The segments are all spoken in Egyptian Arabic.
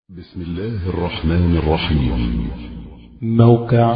بسم الله الرحمن الرحيم موقع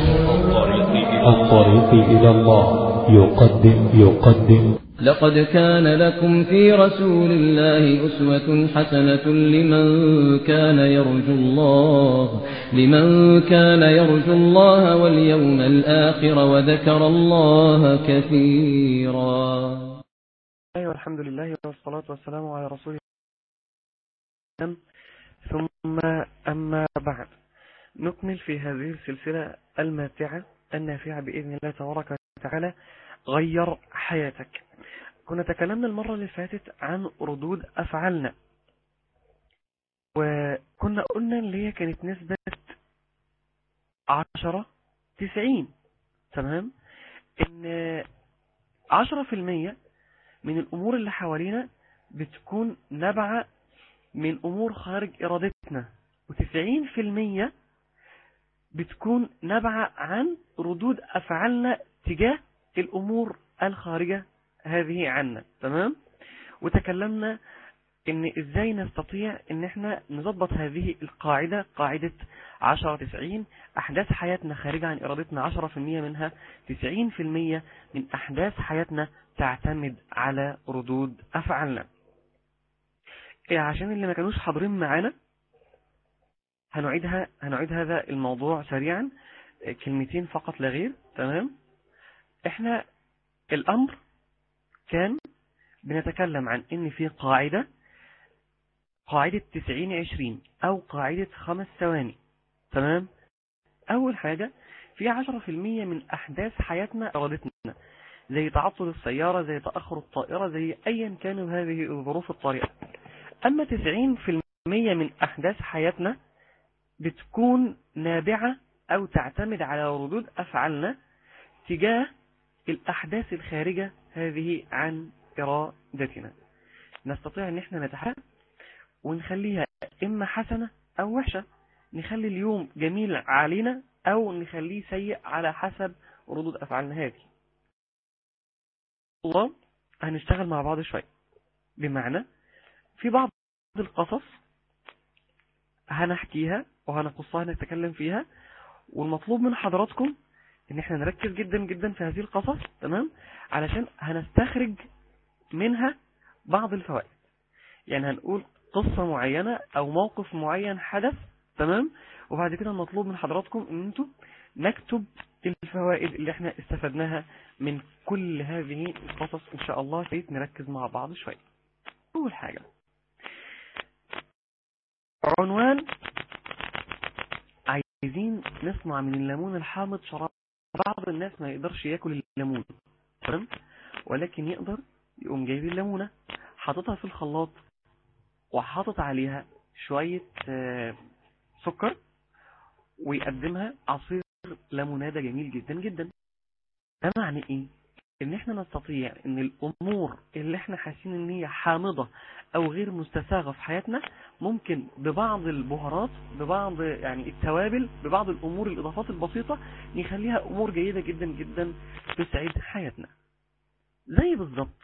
الطريق إلى الله يقدم يقدم لقد كان لكم في رسول الله أسوة حسنة لمن كان يرجو الله لمن كان يرجو الله واليوم الآخر وذكر الله كثيرا أيوة الحمد لله والصلاة والسلام على رسول الله ثم أما بعد نكمل في هذه السلسلة الماتعة النافعة بإذن الله تبارك وتعالى غير حياتك كنا تكلمنا المرة اللي فاتت عن ردود أفعالنا وكنا قلنا اللي هي كانت نسبة عشرة تسعين تمام ان عشرة في المية من الأمور اللي حوالينا بتكون نبعة من أمور خارج إرادتنا وتسعين في المية بتكون نبعة عن ردود أفعالنا تجاه الأمور الخارجة هذه عنا تمام وتكلمنا ان ازاي نستطيع ان احنا نضبط هذه القاعدة قاعدة عشرة تسعين احداث حياتنا خارجة عن ارادتنا عشرة في المية منها تسعين في المية من احداث حياتنا تعتمد على ردود افعالنا إيه عشان اللي ما كانوش حاضرين معانا هنعيدها هنعيد هذا الموضوع سريعا كلمتين فقط لا غير تمام احنا الامر كان بنتكلم عن ان في قاعدة قاعدة تسعين عشرين او قاعدة خمس ثواني تمام اول حاجة في عشرة في المية من احداث حياتنا ارادتنا زي تعطل السيارة زي تأخر الطائرة زي ايا كانوا هذه الظروف الطارئة اما تسعين في المية من احداث حياتنا بتكون نابعة او تعتمد على ردود افعالنا تجاه الاحداث الخارجة هذه عن ارادتنا نستطيع ان احنا نتحقق ونخليها اما حسنة او وحشة نخلي اليوم جميل علينا او نخليه سيء على حسب ردود افعالنا هذه الله هنشتغل مع بعض شوية بمعنى في بعض القصص هنحكيها وهنقصها نتكلم فيها والمطلوب من حضراتكم ان احنا نركز جدا جدا في هذه القصص تمام علشان هنستخرج منها بعض الفوائد يعني هنقول قصة معينة او موقف معين حدث تمام وبعد كده المطلوب من حضراتكم ان انتوا نكتب الفوائد اللي احنا استفدناها من كل هذه القصص ان شاء الله سيد نركز مع بعض شوية اول حاجة عنوان عايزين نصنع من الليمون الحامض شراب بعض الناس ما يقدرش ياكل الليمون تمام ولكن يقدر يقوم جايب الليمونة حاططها في الخلاط وحاطط عليها شوية سكر ويقدمها عصير ليمونادة جميل جدا جدا ده معنى ايه ان احنا نستطيع ان الامور اللي احنا حاسين ان هي حامضة او غير مستساغة في حياتنا ممكن ببعض البهارات ببعض يعني التوابل ببعض الامور الاضافات البسيطة نخليها امور جيدة جدا جدا تسعد حياتنا زي بالظبط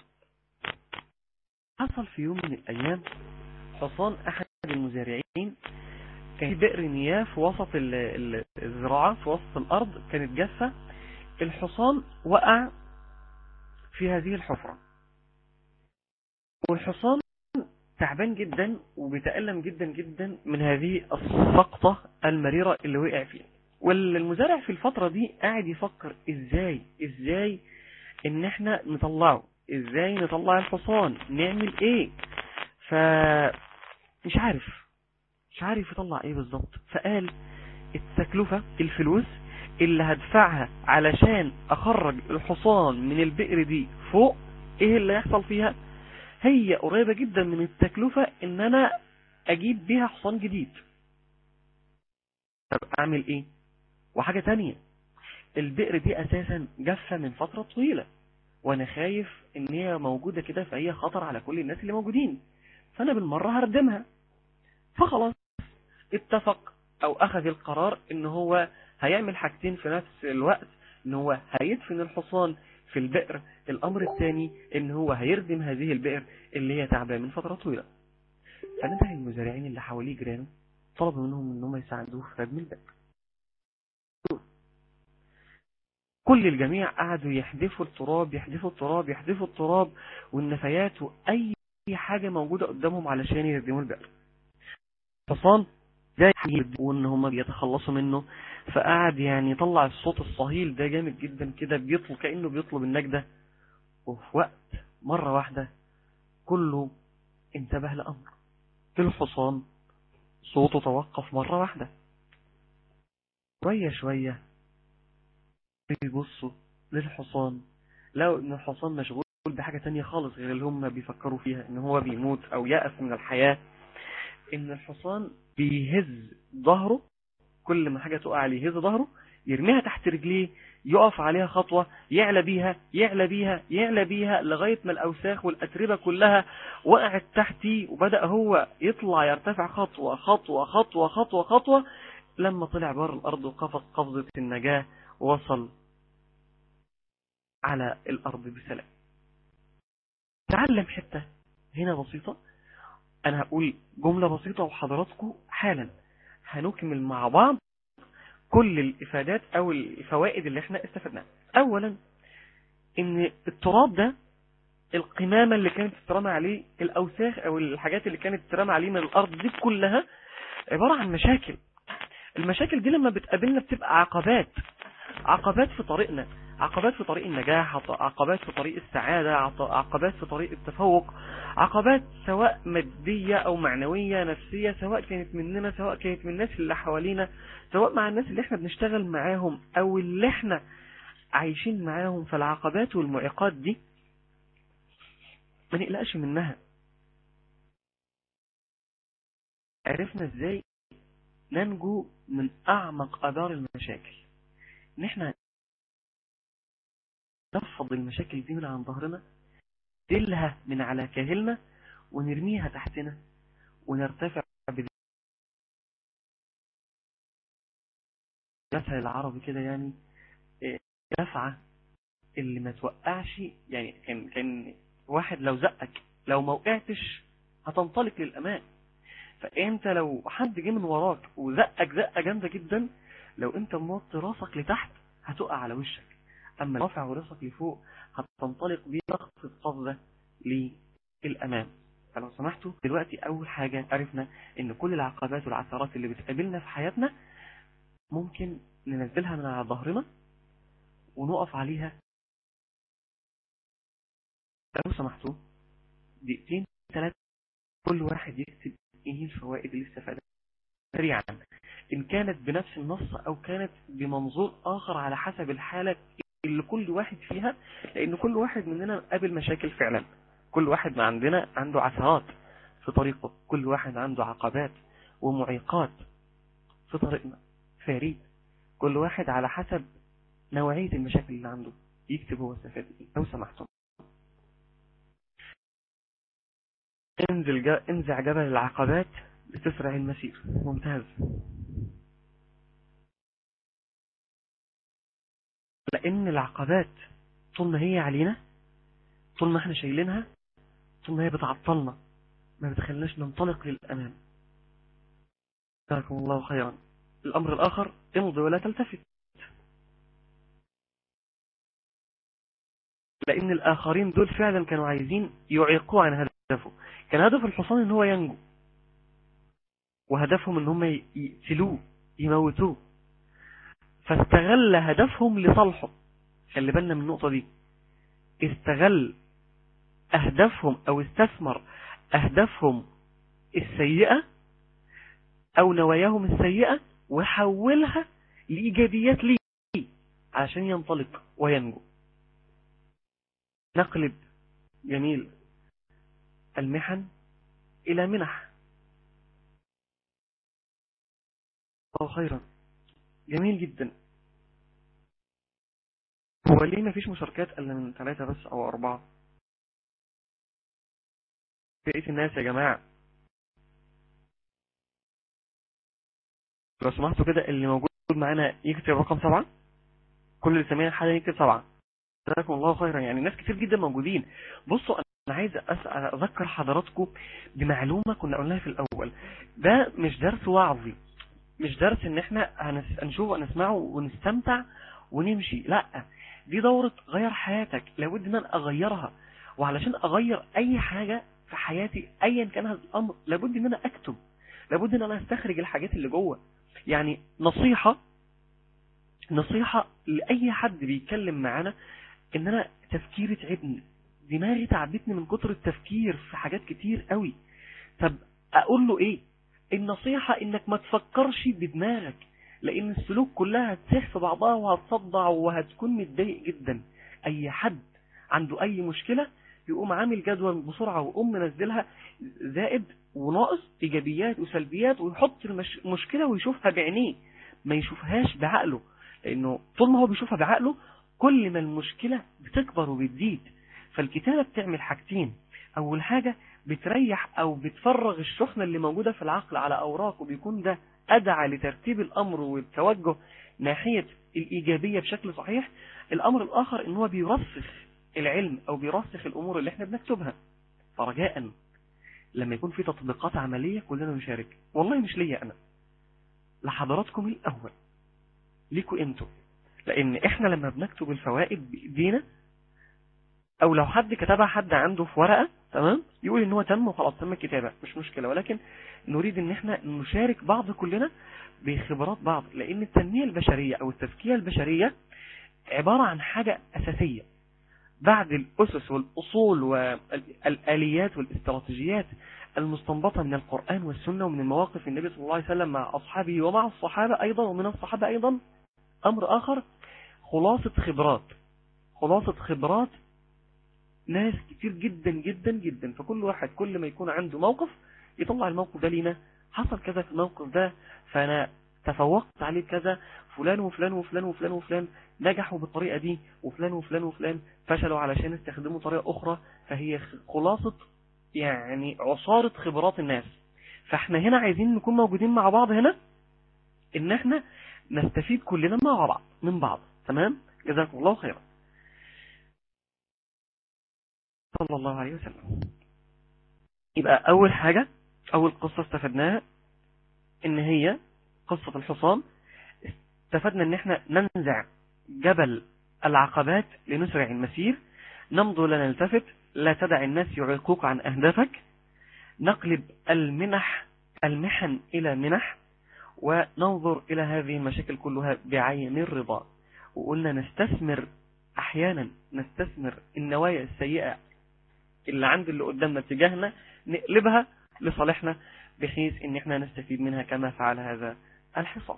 حصل في يوم من الايام حصان احد المزارعين كان في بئر مياه في وسط الزراعة في وسط الارض كانت جافة الحصان وقع في هذه الحفرة والحصان تعبان جدا وبيتألم جدا جدا من هذه السقطة المريرة اللي وقع فيها والمزارع في الفترة دي قاعد يفكر ازاي ازاي ان احنا نطلعه ازاي نطلع الحصان نعمل ايه ف مش عارف مش عارف يطلع ايه بالظبط فقال التكلفة الفلوس اللي هدفعها علشان اخرج الحصان من البئر دي فوق ايه اللي يحصل فيها هي قريبة جدا من التكلفة ان انا اجيب بيها حصان جديد طب اعمل ايه وحاجة تانية البئر دي اساسا جافة من فترة طويلة وانا خايف ان هي موجودة كده فهي خطر على كل الناس اللي موجودين فانا بالمرة هردمها فخلاص اتفق او اخذ القرار ان هو هيعمل حاجتين في نفس الوقت ان هو هيدفن الحصان في البئر الامر الثاني ان هو هيردم هذه البئر اللي هي تعبان من فترة طويلة فنده المزارعين اللي حواليه جيرانه طلب منهم ان هم يساعدوه في ردم الباب كل الجميع قعدوا يحدفوا التراب يحدفوا التراب يحدفوا التراب والنفايات واي حاجة موجودة قدامهم علشان يردموا البئر حصان ده وان هم بيتخلصوا منه فقعد يعني يطلع الصوت الصهيل ده جامد جدا كده بيطلب كأنه بيطلب النجدة وفي وقت مرة واحدة كله انتبه لأمر الحصان صوته توقف مرة واحدة شوية شوية بيبصوا للحصان لو ان الحصان مشغول بحاجة تانية خالص غير اللي هم بيفكروا فيها ان هو بيموت او يأس من الحياة ان الحصان بيهز ظهره كل ما حاجة تقع عليه يهز ظهره يرميها تحت رجليه يقف عليها خطوة يعلى بيها يعلى بيها يعلى بيها لغاية ما الأوساخ والأتربة كلها وقعت تحتي وبدأ هو يطلع يرتفع خطوة خطوة خطوة خطوة خطوة لما طلع بره الأرض وقفز قفزة النجاة وصل على الأرض بسلام تعلم حتة هنا بسيطة أنا هقول جملة بسيطة وحضراتكم حالا هنكمل مع بعض كل الإفادات أو الفوائد اللي احنا استفدناها أولا إن التراب ده القمامة اللي كانت تترمى عليه الأوساخ أو الحاجات اللي كانت تترمى عليه من الأرض دي كلها عبارة عن مشاكل المشاكل دي لما بتقابلنا بتبقى عقبات عقبات في طريقنا عقبات في طريق النجاح عقبات في طريق السعادة عقبات في طريق التفوق عقبات سواء مادية أو معنوية نفسية سواء كانت مننا سواء كانت من الناس اللي حوالينا سواء مع الناس اللي احنا بنشتغل معاهم أو اللي احنا عايشين معاهم فالعقبات والمعيقات دي ما نقلقش منها عرفنا ازاي ننجو من أعمق أدار المشاكل ان احنا نفض المشاكل دي من عن ظهرنا دلها من على كاهلنا ونرميها تحتنا ونرتفع مثل العربي كده يعني دفعة اللي ما توقعش يعني كان كان واحد لو زقك لو ما وقعتش هتنطلق للأمان فانت لو حد جه من وراك وزقك زقة جامدة جدا لو انت موطي راسك لتحت هتقع على وشك اما رافع وراسك لفوق هتنطلق بيه ضغط القفزة للامام فلو سمحتوا دلوقتي اول حاجة عرفنا ان كل العقبات والعثرات اللي بتقابلنا في حياتنا ممكن ننزلها من على ظهرنا ونقف عليها لو سمحتوا دقيقتين ثلاثة كل واحد يكتب ايه الفوائد اللي استفادها سريعا إن كانت بنفس النص أو كانت بمنظور آخر على حسب الحالة اللي كل واحد فيها لأن كل واحد مننا قابل مشاكل فعلا كل واحد ما عندنا عنده عثرات في طريقه كل واحد عنده عقبات ومعيقات في طريقنا فاريد كل واحد على حسب نوعية المشاكل اللي عنده يكتب هو استفاد ايه لو سمحتم انزل جا... انزع جبل العقبات لتسرع المسير ممتاز لأن العقبات طول ما هي علينا طول ما احنا شايلينها طول ما هي بتعطلنا ما بتخلناش ننطلق للأمام جزاكم الله خيرا الأمر الآخر امضي ولا تلتفت لأن الآخرين دول فعلا كانوا عايزين يعيقوا عن هدفه كان هدف الحصان ان هو ينجو وهدفهم ان هم يقتلوه يموتوه فاستغل هدفهم لصالحه خلي بالنا من النقطة دي استغل أهدافهم أو استثمر أهدافهم السيئة أو نواياهم السيئة وحولها لإيجابيات ليه عشان ينطلق وينجو نقلب جميل المحن إلى منح الله خيرا جميل جدا هو ليه ما فيش مشاركات الا من ثلاثة بس او اربعة بقية الناس يا جماعة لو سمحتوا كده اللي موجود معانا يكتب رقم سبعة كل اللي سمعنا حاجة يكتب سبعة جزاكم الله خيرا يعني ناس كتير جدا موجودين بصوا انا عايز أسأل اذكر حضراتكم بمعلومة كنا قلناها في الاول ده مش درس وعظي مش درس ان احنا هنس- هنشوفه ونسمعه ونستمتع ونمشي لا دي دورة غير حياتك لابد ان انا اغيرها وعلشان اغير اي حاجة في حياتي ايا كان هذا الامر لابد ان انا اكتب لابد ان انا استخرج الحاجات اللي جوه يعني نصيحة نصيحة لأي حد بيتكلم معانا ان انا تفكيري تعبني دماغي تعبتني من كتر التفكير في حاجات كتير قوي طب اقول له ايه النصيحة انك ما تفكرش بدماغك لان السلوك كلها هتسيح في بعضها وهتصدع وهتكون متضايق جدا اي حد عنده اي مشكلة يقوم عامل جدول بسرعة ويقوم منزلها زائد وناقص ايجابيات وسلبيات ويحط المش- المشكلة ويشوفها بعينيه ما يشوفهاش بعقله لانه طول ما هو بيشوفها بعقله كل ما المشكلة بتكبر وبتزيد فالكتابة بتعمل حاجتين اول حاجة بتريح او بتفرغ الشحنة اللي موجودة في العقل على اوراق وبيكون ده ادعى لترتيب الامر والتوجه ناحية الايجابية بشكل صحيح الامر الاخر ان هو بيرسخ العلم او بيرسخ الامور اللي احنا بنكتبها فرجاء لما يكون في تطبيقات عملية كلنا نشارك والله مش ليا انا لحضراتكم الاول ليكوا انتوا لان احنا لما بنكتب الفوائد بايدينا او لو حد كتبها حد عنده في ورقة تمام يقول ان هو تم وخلاص تم الكتابة مش مشكلة ولكن نريد ان احنا نشارك بعض كلنا بخبرات بعض لان التنمية البشرية او التزكية البشرية عبارة عن حاجة اساسية بعد الاسس والاصول والاليات والاستراتيجيات المستنبطة من القرآن والسنة ومن المواقف النبي صلى الله عليه وسلم مع أصحابه ومع الصحابة أيضا ومن الصحابة أيضا أمر آخر خلاصة خبرات خلاصة خبرات ناس كتير جدا جدا جدا فكل واحد كل ما يكون عنده موقف يطلع الموقف ده لينا حصل كذا في الموقف ده فأنا تفوقت عليه كذا فلان وفلان وفلان وفلان وفلان نجحوا بالطريقة دي وفلان وفلان وفلان فشلوا علشان استخدموا طريقة أخرى فهي خلاصة يعني عصارة خبرات الناس فاحنا هنا عايزين نكون موجودين مع بعض هنا ان احنا نستفيد كلنا مع بعض من بعض تمام جزاكم الله خيرا صلى الله عليه وسلم يبقى اول حاجة اول قصة استفدناها ان هي قصة الحصان استفدنا ان احنا ننزع جبل العقبات لنسرع المسير نمضي لا نلتفت لا تدع الناس يعيقوك عن أهدافك نقلب المنح المحن إلى منح وننظر إلى هذه المشاكل كلها بعين الرضا وقلنا نستثمر أحيانا نستثمر النوايا السيئة اللي عند اللي قدامنا تجاهنا نقلبها لصالحنا بحيث ان احنا نستفيد منها كما فعل هذا الحصان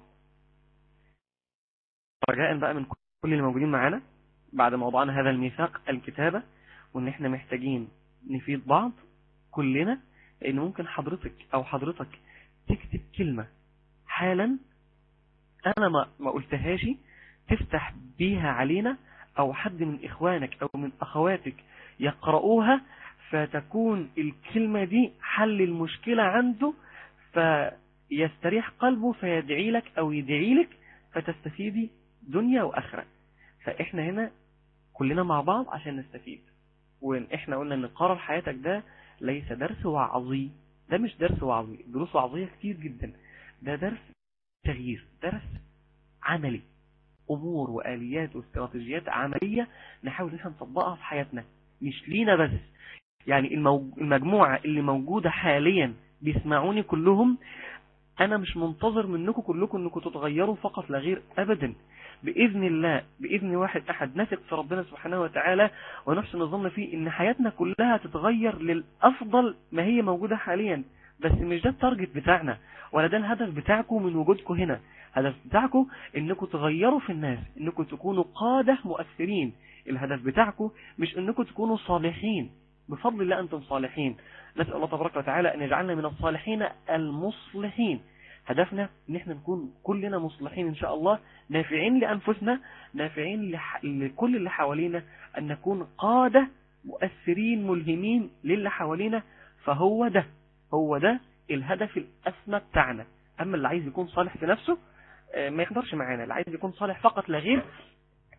رجاء بقى من كل اللي موجودين معانا بعد ما وضعنا هذا الميثاق الكتابة وان احنا محتاجين نفيد بعض كلنا لان ممكن حضرتك او حضرتك تكتب كلمة حالا انا ما, ما قلتهاش تفتح بيها علينا او حد من اخوانك او من اخواتك يقرؤوها فتكون الكلمة دي حل المشكلة عنده فيستريح قلبه فيدعي لك او يدعي لك فتستفيدي دنيا واخرة فاحنا هنا كلنا مع بعض عشان نستفيد وان احنا قلنا ان قرار حياتك ده ليس درس وعظي ده مش درس وعظي دروس وعظية كتير جدا ده درس تغيير درس عملي امور واليات واستراتيجيات عملية نحاول ان احنا نطبقها في حياتنا مش لينا بس يعني الموج... المجموعة اللي موجودة حاليا بيسمعوني كلهم انا مش منتظر منكم كلكم انكم تتغيروا فقط لا غير ابدا بإذن الله بإذن واحد أحد نثق في ربنا سبحانه وتعالى ونحسن الظن فيه إن حياتنا كلها تتغير للأفضل ما هي موجودة حاليا بس مش ده التارجت بتاعنا ولا ده الهدف بتاعكم من وجودكم هنا الهدف بتاعكم انكم تغيروا في الناس انكم تكونوا قادة مؤثرين الهدف بتاعكم مش انكم تكونوا صالحين بفضل الله أنتم صالحين نسأل الله تبارك وتعالى أن يجعلنا من الصالحين المصلحين هدفنا ان احنا نكون كلنا مصلحين ان شاء الله نافعين لانفسنا نافعين لح... لكل اللي حوالينا ان نكون قادة مؤثرين ملهمين للي حوالينا فهو ده هو ده الهدف الاسمى بتاعنا اما اللي عايز يكون صالح في نفسه ما يحضرش معانا اللي عايز يكون صالح فقط لا غير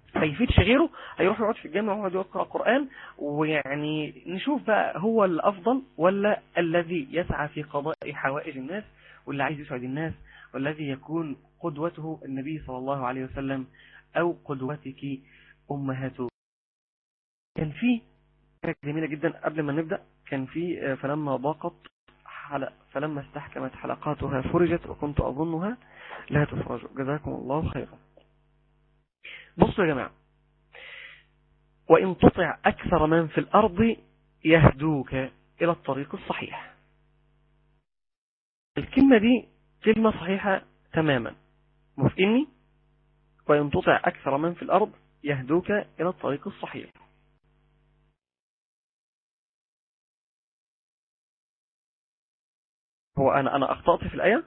فيفيدش غيره هيروح يقعد في الجامع ويقعد يقرأ قرآن ويعني نشوف بقى هو الأفضل ولا الذي يسعى في قضاء حوائج الناس واللي عايز يسعد الناس والذي يكون قدوته النبي صلى الله عليه وسلم أو قدوتك أمهاته كان في حاجة جميلة جدا قبل ما نبدأ كان في فلما ضاقت حلق فلما استحكمت حلقاتها فرجت وكنت أظنها لا تفرج جزاكم الله خيرا بصوا يا جماعة وإن تطع أكثر من في الأرض يهدوك إلى الطريق الصحيح الكلمة دي كلمة صحيحة تماما موافقيني وإن تطع أكثر من في الأرض يهدوك إلى الطريق الصحيح هو أنا أنا أخطأت في الآية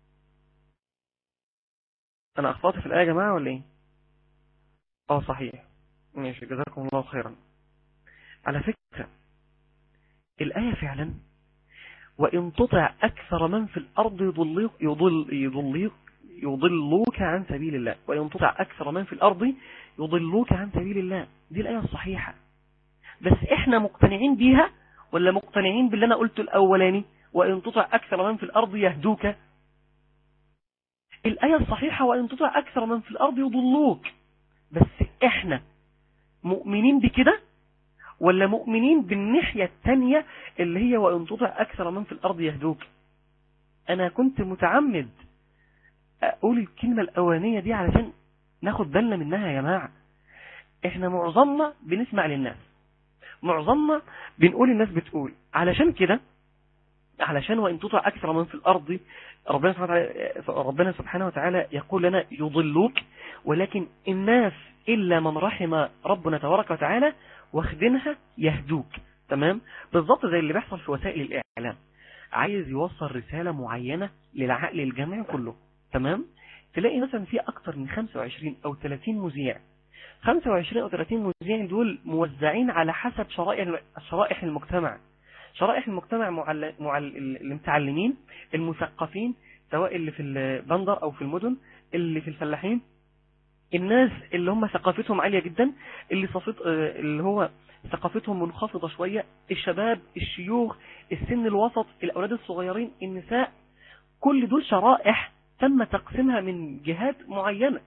أنا أخطأت في الآية يا جماعة ولا إيه اه صحيح ماشي جزاكم الله خيرا على فكرة الآية فعلا وإن تطع أكثر من في الأرض يضلوك يضل يضلوك يضلوك عن سبيل الله وإن تطع أكثر من في الأرض يضلوك عن سبيل الله دي الآية الصحيحة بس إحنا مقتنعين بيها ولا مقتنعين باللي أنا قلته الأولاني وإن تطع أكثر من في الأرض يهدوك الآية الصحيحة وإن تطع أكثر من في الأرض يضلوك بس احنا مؤمنين بكده ولا مؤمنين بالناحية التانية اللي هي وإن تطع أكثر من في الأرض يهدوك أنا كنت متعمد أقول الكلمة الأولانية دي علشان ناخد بالنا منها يا جماعة احنا معظمنا بنسمع للناس معظمنا بنقول الناس بتقول علشان كده علشان وإن تطع أكثر من في الأرض ربنا سبحانه وتعالى, ربنا سبحانه وتعالى يقول لنا يضلوك ولكن الناس إلا من رحم ربنا تبارك وتعالى واخدينها يهدوك تمام بالضبط زي اللي بيحصل في وسائل الإعلام عايز يوصل رسالة معينة للعقل الجمعي كله تمام تلاقي مثلا في أكتر من 25 أو 30 مذيع 25 أو 30 مذيع دول موزعين على حسب شرائح شرائح المجتمع شرائح المجتمع معل... معل... المتعلمين المثقفين سواء اللي في البندر أو في المدن اللي في الفلاحين الناس اللي هم ثقافتهم عالية جدا اللي صفت اللي هو ثقافتهم منخفضة شوية الشباب الشيوخ السن الوسط الأولاد الصغيرين النساء كل دول شرائح تم تقسيمها من جهات معينة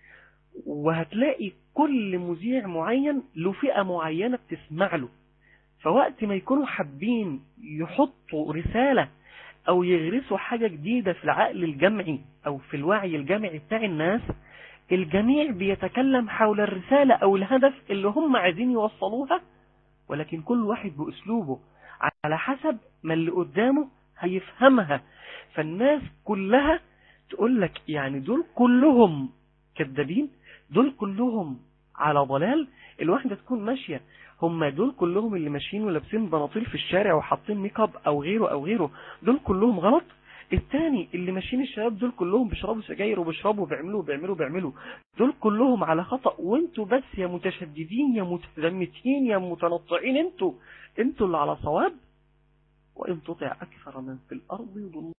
وهتلاقي كل مذيع معين له فئة معينة بتسمع له فوقت ما يكونوا حابين يحطوا رسالة او يغرسوا حاجة جديدة في العقل الجمعي او في الوعي الجمعي بتاع الناس الجميع بيتكلم حول الرسالة او الهدف اللي هم عايزين يوصلوها ولكن كل واحد باسلوبه على حسب ما اللي قدامه هيفهمها فالناس كلها تقول لك يعني دول كلهم كذابين دول كلهم على ضلال الواحدة تكون ماشية هم دول كلهم اللي ماشيين ولابسين بناطيل في الشارع وحاطين ميك اب او غيره او غيره دول كلهم غلط الثاني اللي ماشيين الشباب دول كلهم بيشربوا سجاير وبيشربوا وبيعملوا وبيعملوا وبيعملوا دول كلهم على خطأ وانتوا بس يا متشددين يا متزمتين يا متنطعين انتوا انتوا اللي على صواب وان تطع اكثر من في الارض يضل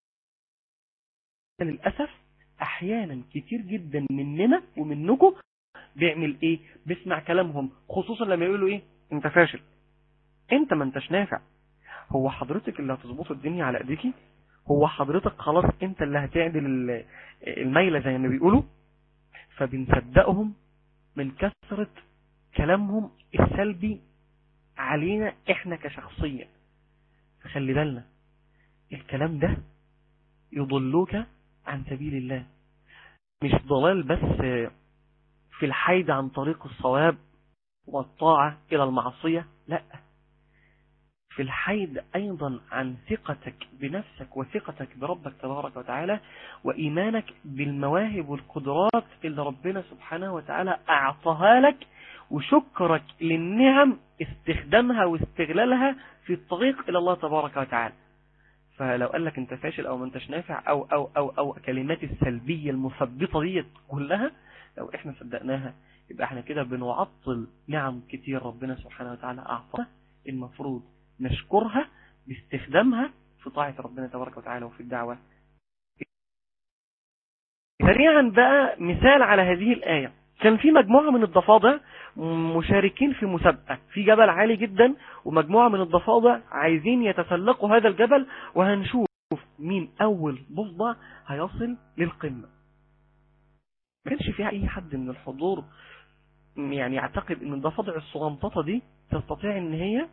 للاسف احيانا كتير جدا مننا ومنكم بيعمل ايه بيسمع كلامهم خصوصا لما يقولوا ايه انت فاشل انت ما انتش نافع هو حضرتك اللي هتظبط الدنيا على ايديكي هو حضرتك خلاص انت اللي هتعدل الميلة زي ما بيقولوا فبنصدقهم من كثرة كلامهم السلبي علينا احنا كشخصية فخلي بالنا الكلام ده يضلوك عن سبيل الله مش ضلال بس في الحيد عن طريق الصواب والطاعة إلى المعصية لا في الحيد أيضا عن ثقتك بنفسك وثقتك بربك تبارك وتعالى وإيمانك بالمواهب والقدرات اللي ربنا سبحانه وتعالى أعطاها لك وشكرك للنعم استخدامها واستغلالها في الطريق إلى الله تبارك وتعالى فلو قال لك انت فاشل او ما انتش نافع او او او او كلمات السلبية المثبطة دي كلها لو احنا صدقناها يبقى احنا كده بنعطل نعم كتير ربنا سبحانه وتعالى اعطاها المفروض نشكرها باستخدامها في طاعة ربنا تبارك وتعالى وفي الدعوة سريعا بقى مثال على هذه الآية كان في مجموعة من الضفادع مشاركين في مسابقة في جبل عالي جدا ومجموعة من الضفادع عايزين يتسلقوا هذا الجبل وهنشوف مين أول ضفدع هيصل للقمة ما كانش فيها أي حد من الحضور يعني يعتقد ان الضفادع الصغنططة دي تستطيع ان هي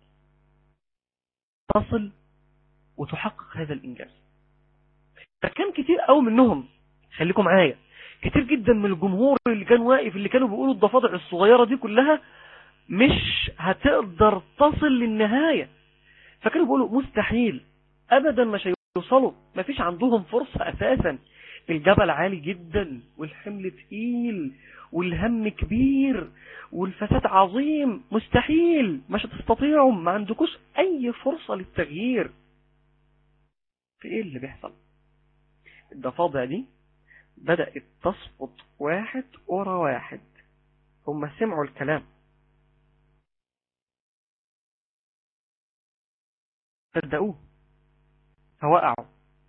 تصل وتحقق هذا الإنجاز فكان كتير قوي منهم خليكم معايا كتير جدا من الجمهور اللي كان واقف اللي كانوا بيقولوا الضفادع الصغيرة دي كلها مش هتقدر تصل للنهاية فكانوا بيقولوا مستحيل ابدا مش هيوصلوا مفيش عندهم فرصة اساسا الجبل عالي جدا والحمل تقيل والهم كبير والفساد عظيم مستحيل مش هتستطيعوا ما عندكوش اي فرصة للتغيير في ايه اللي بيحصل الضفادع دي بدأت تسقط واحد ورا واحد هم سمعوا الكلام صدقوه فوقعوا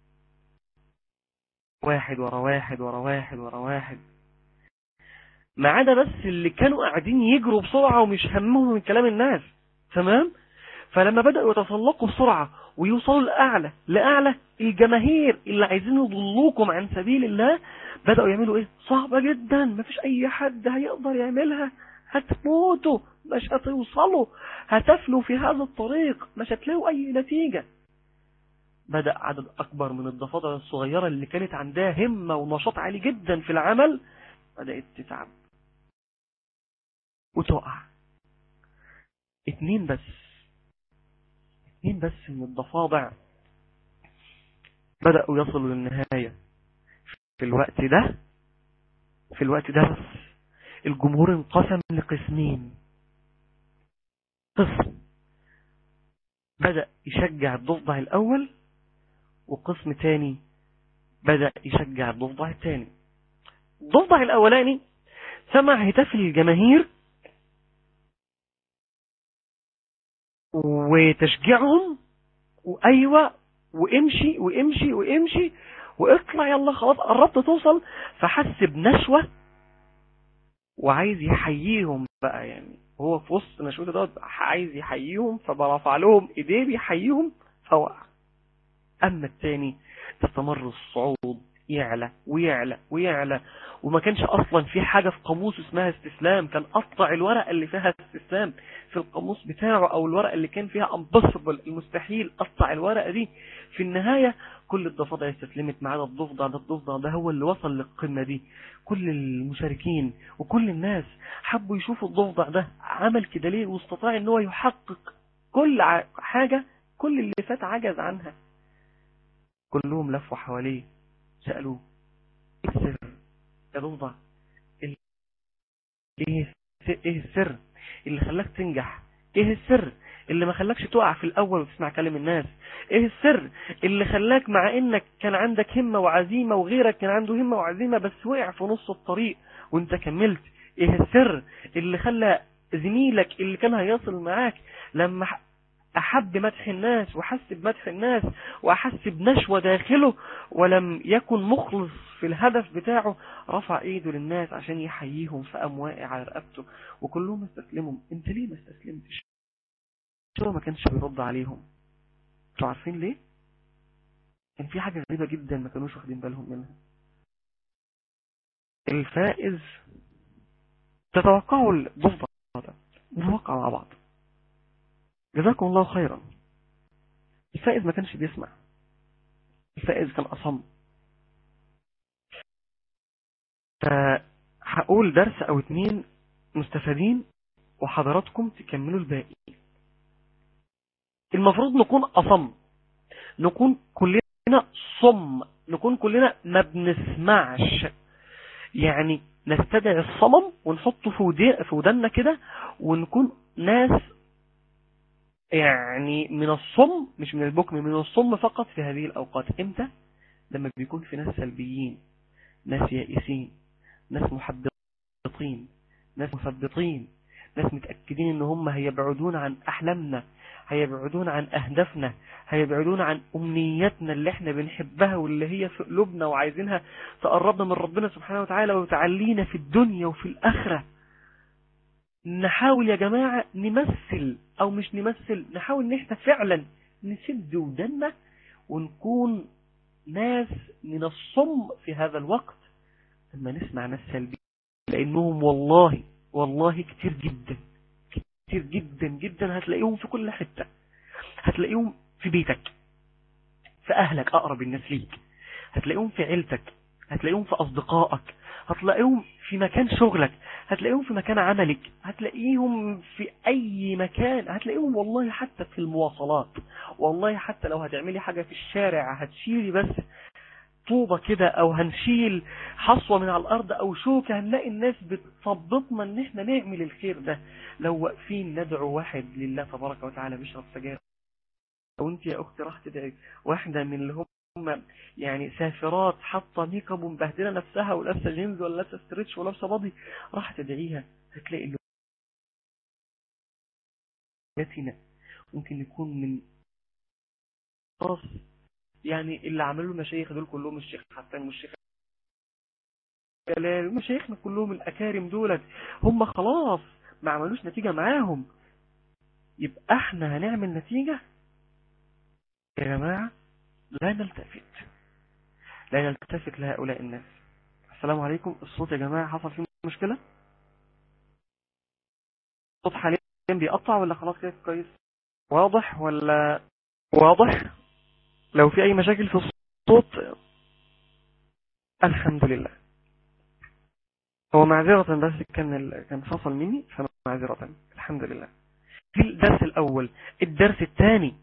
واحد ورا واحد ورا واحد ورا واحد ما عدا بس اللي كانوا قاعدين يجروا بسرعة ومش همهم من كلام الناس تمام فلما بدأوا يتسلقوا بسرعة ويوصلوا لأعلى لأعلى الجماهير اللي عايزين يضلوكم عن سبيل الله بدأوا يعملوا ايه صعبة جدا مفيش اي حد هيقدر يعملها هتموتوا مش هتوصلوا هتفلوا في هذا الطريق مش هتلاقوا اي نتيجة بدأ عدد اكبر من الضفادع الصغيرة اللي كانت عندها همة ونشاط عالي جدا في العمل بدأت تتعب وتقع اتنين بس اتنين بس من الضفادع بدأوا يصلوا للنهاية في الوقت ده في الوقت ده بس الجمهور انقسم لقسمين قسم بدأ يشجع الضفدع الأول وقسم تاني بدأ يشجع الضفدع التاني الضفدع الأولاني سمع هتاف الجماهير وتشجيعهم وأيوة وامشي وامشي وامشي واطلع يلا خلاص قربت توصل فحس بنشوة وعايز يحييهم بقى يعني هو في وسط نشوته دوت عايز يحييهم فبرفع لهم ايديه بيحييهم فوقع اما التاني استمر الصعود يعلى ويعلى ويعلى وما كانش اصلا في حاجة في قاموس اسمها استسلام كان قطع الورقة اللي فيها استسلام في القاموس بتاعه او الورقة اللي كان فيها امبوسيبل المستحيل قطع الورقة دي في النهاية كل الضفادع استسلمت ما عدا الضفدع ده الضفدع ده هو اللي وصل للقمة دي كل المشاركين وكل الناس حبوا يشوفوا الضفدع ده عمل كده ليه واستطاع ان هو يحقق كل حاجة كل اللي فات عجز عنها كلهم لفوا حواليه سألوه ايه السر يا ضفدع ايه ايه السر اللي خلاك تنجح ايه السر اللي ما خلاكش تقع في الاول وتسمع كلام الناس ايه السر اللي خلاك مع انك كان عندك همة وعزيمة وغيرك كان عنده همة وعزيمة بس وقع في نص الطريق وانت كملت ايه السر اللي خلى زميلك اللي كان هيصل معاك لما أحب مدح الناس وحس بمدح الناس وأحس بنشوة داخله ولم يكن مخلص في الهدف بتاعه رفع ايده للناس عشان يحييهم فقام واقع على رقبته وكلهم استسلموا انت ليه ما استسلمتش هو ما كانش بيرد عليهم انتوا عارفين ليه كان في حاجة غريبة جدا ما كانوش واخدين بالهم منها الفائز تتوقعوا الضفدع ده نوقع مع بعض جزاكم الله خيرا الفائز ما كانش بيسمع الفائز كان أصم فهقول درس أو اتنين مستفادين وحضراتكم تكملوا الباقي المفروض نكون أصم نكون كلنا صم نكون كلنا ما بنسمعش يعني نستدعي الصمم ونحطه في ودنا كده ونكون ناس يعني من الصم مش من البكم من الصم فقط في هذه الأوقات امتى لما بيكون في ناس سلبيين ناس يائسين ناس محبطين ناس مثبطين ناس متأكدين ان هم هيبعدون عن احلامنا هيبعدونا عن أهدافنا هيبعدونا عن أمنياتنا اللي احنا بنحبها واللي هي في قلوبنا وعايزينها تقربنا من ربنا سبحانه وتعالى وتعلينا في الدنيا وفي الآخرة نحاول يا جماعة نمثل أو مش نمثل نحاول ان احنا فعلا نسد ودنا ونكون ناس من الصم في هذا الوقت لما نسمع ناس سلبية لأنهم والله والله كتير جدا كتير جدا جدا هتلاقيهم في كل حتة هتلاقيهم في بيتك في أهلك أقرب الناس ليك هتلاقيهم في عيلتك هتلاقيهم في أصدقائك هتلاقيهم في مكان شغلك هتلاقيهم في مكان عملك هتلاقيهم في أي مكان هتلاقيهم والله حتى في المواصلات والله حتى لو هتعملي حاجة في الشارع هتشيلي بس طوبة كده او هنشيل حصوة من على الارض او شوكة هنلاقي الناس بتثبطنا ان احنا نعمل الخير ده لو واقفين ندعو واحد لله تبارك وتعالى بيشرب سجاير او انت يا اختي راح تدعي واحدة من اللي هم يعني سافرات حاطه ميك اب ومبهدله نفسها ولابسه جينز ولا لابسه ستريتش ولابسه بادي راح تدعيها هتلاقي اللي ممكن يكون من خلاص يعني اللي عملوا المشايخ دول كلهم الشيخ حسان والشيخ جلال مشايخنا كلهم الأكارم دولت هم خلاص ما عملوش نتيجة معاهم يبقى احنا هنعمل نتيجة يا جماعة لا نلتفت لا نلتفت لهؤلاء الناس السلام عليكم الصوت يا جماعة حصل فيه مشكلة الصوت حاليا بيقطع ولا خلاص كده كويس واضح ولا واضح لو في اي مشاكل في الصوت الحمد لله هو معذرة بس كان كان فصل مني فمعذرة الحمد لله في الدرس الاول الدرس الثاني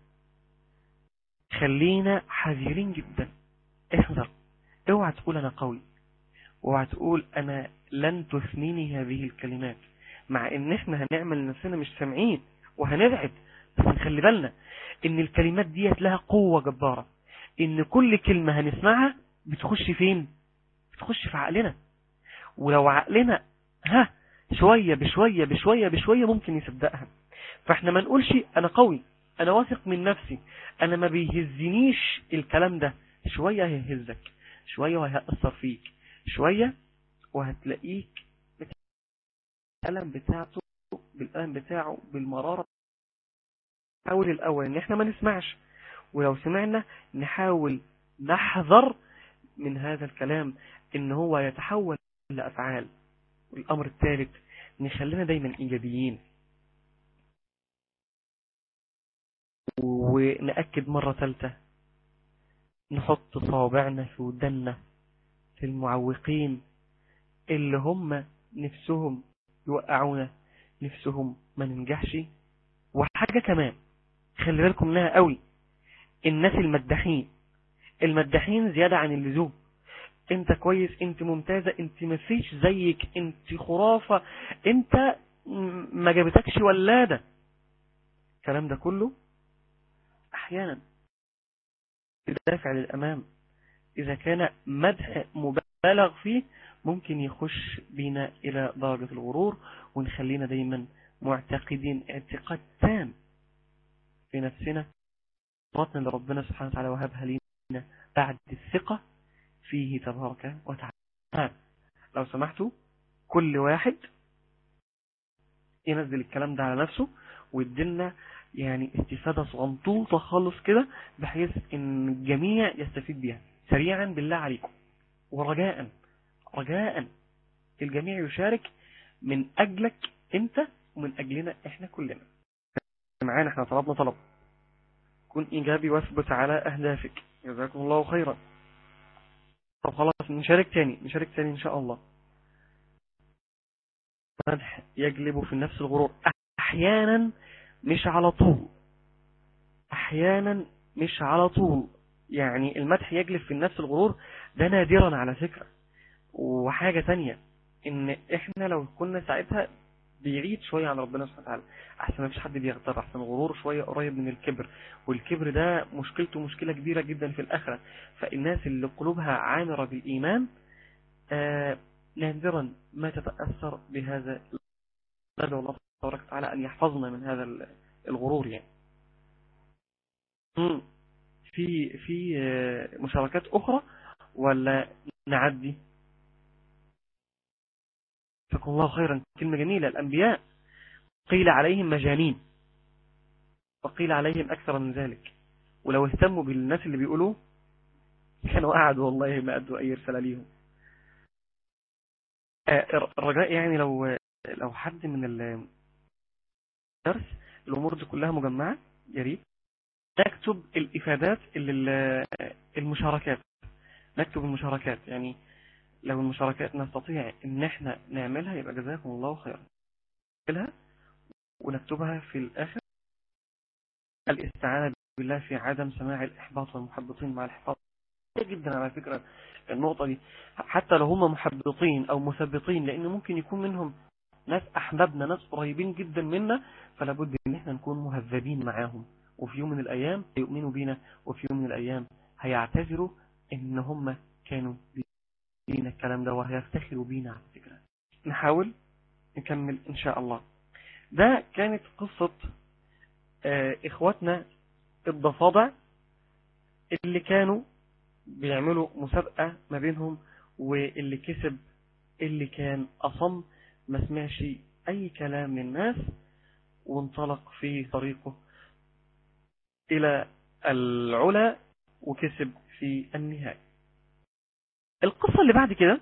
خلينا حذرين جدا احذر اوعى تقول انا قوي اوعى تقول انا لن تثنيني هذه الكلمات مع ان احنا هنعمل نفسنا مش سامعين وهنبعد بس نخلي بالنا ان الكلمات ديت لها قوة جبارة ان كل كلمة هنسمعها بتخش فين بتخش في عقلنا ولو عقلنا ها شوية بشوية بشوية بشوية ممكن يصدقها فاحنا ما نقولش انا قوي انا واثق من نفسي انا ما بيهزنيش الكلام ده شوية هيهزك شوية وهيأثر فيك شوية وهتلاقيك الألم بتاعته بالألم بتاعه بالمرارة حاول الأول ان احنا ما نسمعش ولو سمعنا نحاول نحذر من هذا الكلام ان هو يتحول لأفعال والأمر الثالث نخلينا دايما إيجابيين ونأكد مرة ثالثة نحط صوابعنا في ودنا في المعوقين اللي هم نفسهم يوقعونا نفسهم ما ننجحش وحاجة كمان خلي بالكم منها قوي الناس المدحين المدحين زيادة عن اللزوم انت كويس انت ممتازة انت مفيش زيك انت خرافة انت ما جابتكش ولادة الكلام ده كله احيانا يدافع للامام اذا كان مدح مبالغ فيه ممكن يخش بينا الى درجة الغرور ونخلينا دايما معتقدين اعتقاد تام في نفسنا صفاتنا اللي ربنا سبحانه وتعالى وهبها لنا بعد الثقة فيه تبارك وتعالى لو سمحتوا كل واحد ينزل الكلام ده على نفسه ويدلنا يعني استفادة صغنطوطة خالص كده بحيث ان الجميع يستفيد بيها سريعا بالله عليكم ورجاء رجاء الجميع يشارك من اجلك انت ومن اجلنا احنا كلنا معانا احنا طلبنا طلب كن إيجابي واثبت على أهدافك جزاكم الله خيرا طب خلاص نشارك تاني نشارك تاني إن شاء الله مدح يجلب في النفس الغرور أحيانا مش على طول أحيانا مش على طول يعني المدح يجلب في النفس الغرور ده نادرا على فكرة وحاجة تانية ان احنا لو كنا ساعتها بيعيد شوية عن ربنا سبحانه وتعالى احسن ما فيش حد بيغتر احسن الغرور شوية قريب من الكبر والكبر ده مشكلته مشكلة كبيرة جدا في الاخرة فالناس اللي قلوبها عامرة بالايمان آه نادرا ما تتأثر بهذا ندعو الله تبارك وتعالى ان يحفظنا من هذا الغرور يعني مم. في في آه، مشاركات أخرى ولا نعدي فكم الله خيرا كلمة جميلة الأنبياء قيل عليهم مجانين وقيل عليهم أكثر من ذلك ولو اهتموا بالناس اللي بيقولوا كانوا قعدوا والله ما أدوا أي رسالة ليهم آه، الرجاء يعني لو لو حد من الدرس الأمور دي كلها مجمعة يا ريت نكتب الإفادات اللي ال- المشاركات نكتب المشاركات يعني لو المشاركات نستطيع ان احنا نعملها يبقى جزاكم الله خيرا نعملها ونكتبها في الآخر الاستعانة بالله في عدم سماع الإحباط والمحبطين مع الإحباط جدا على فكرة النقطة دي حتى لو هم محبطين أو مثبطين لأن ممكن يكون منهم ناس أحبابنا ناس قريبين جدا منا فلا بد ان احنا نكون مهذبين معاهم وفي يوم من الأيام هيؤمنوا بينا وفي يوم من الأيام هيعتذروا ان هم كانوا بينا الكلام ده وهيفتخروا بينا على فكرة نحاول نكمل ان شاء الله ده كانت قصة آه، اخواتنا الضفادع اللي كانوا بيعملوا مسابقة ما بينهم واللي كسب اللي كان أصم ما سمعش أي كلام من الناس وانطلق في طريقه إلى العلا وكسب في النهاية القصة اللي بعد كده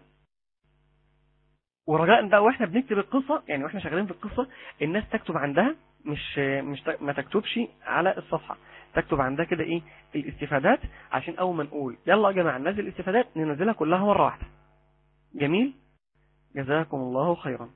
ورجاء بقى واحنا بنكتب القصة يعني واحنا شغالين في القصة الناس تكتب عندها مش مش ت- ما تكتبش على الصفحة تكتب عندها كده ايه الاستفادات عشان اول ما نقول يلا يا جماعة ننزل الاستفادات ننزلها كلها مرة واحدة جميل جزاكم الله خيرا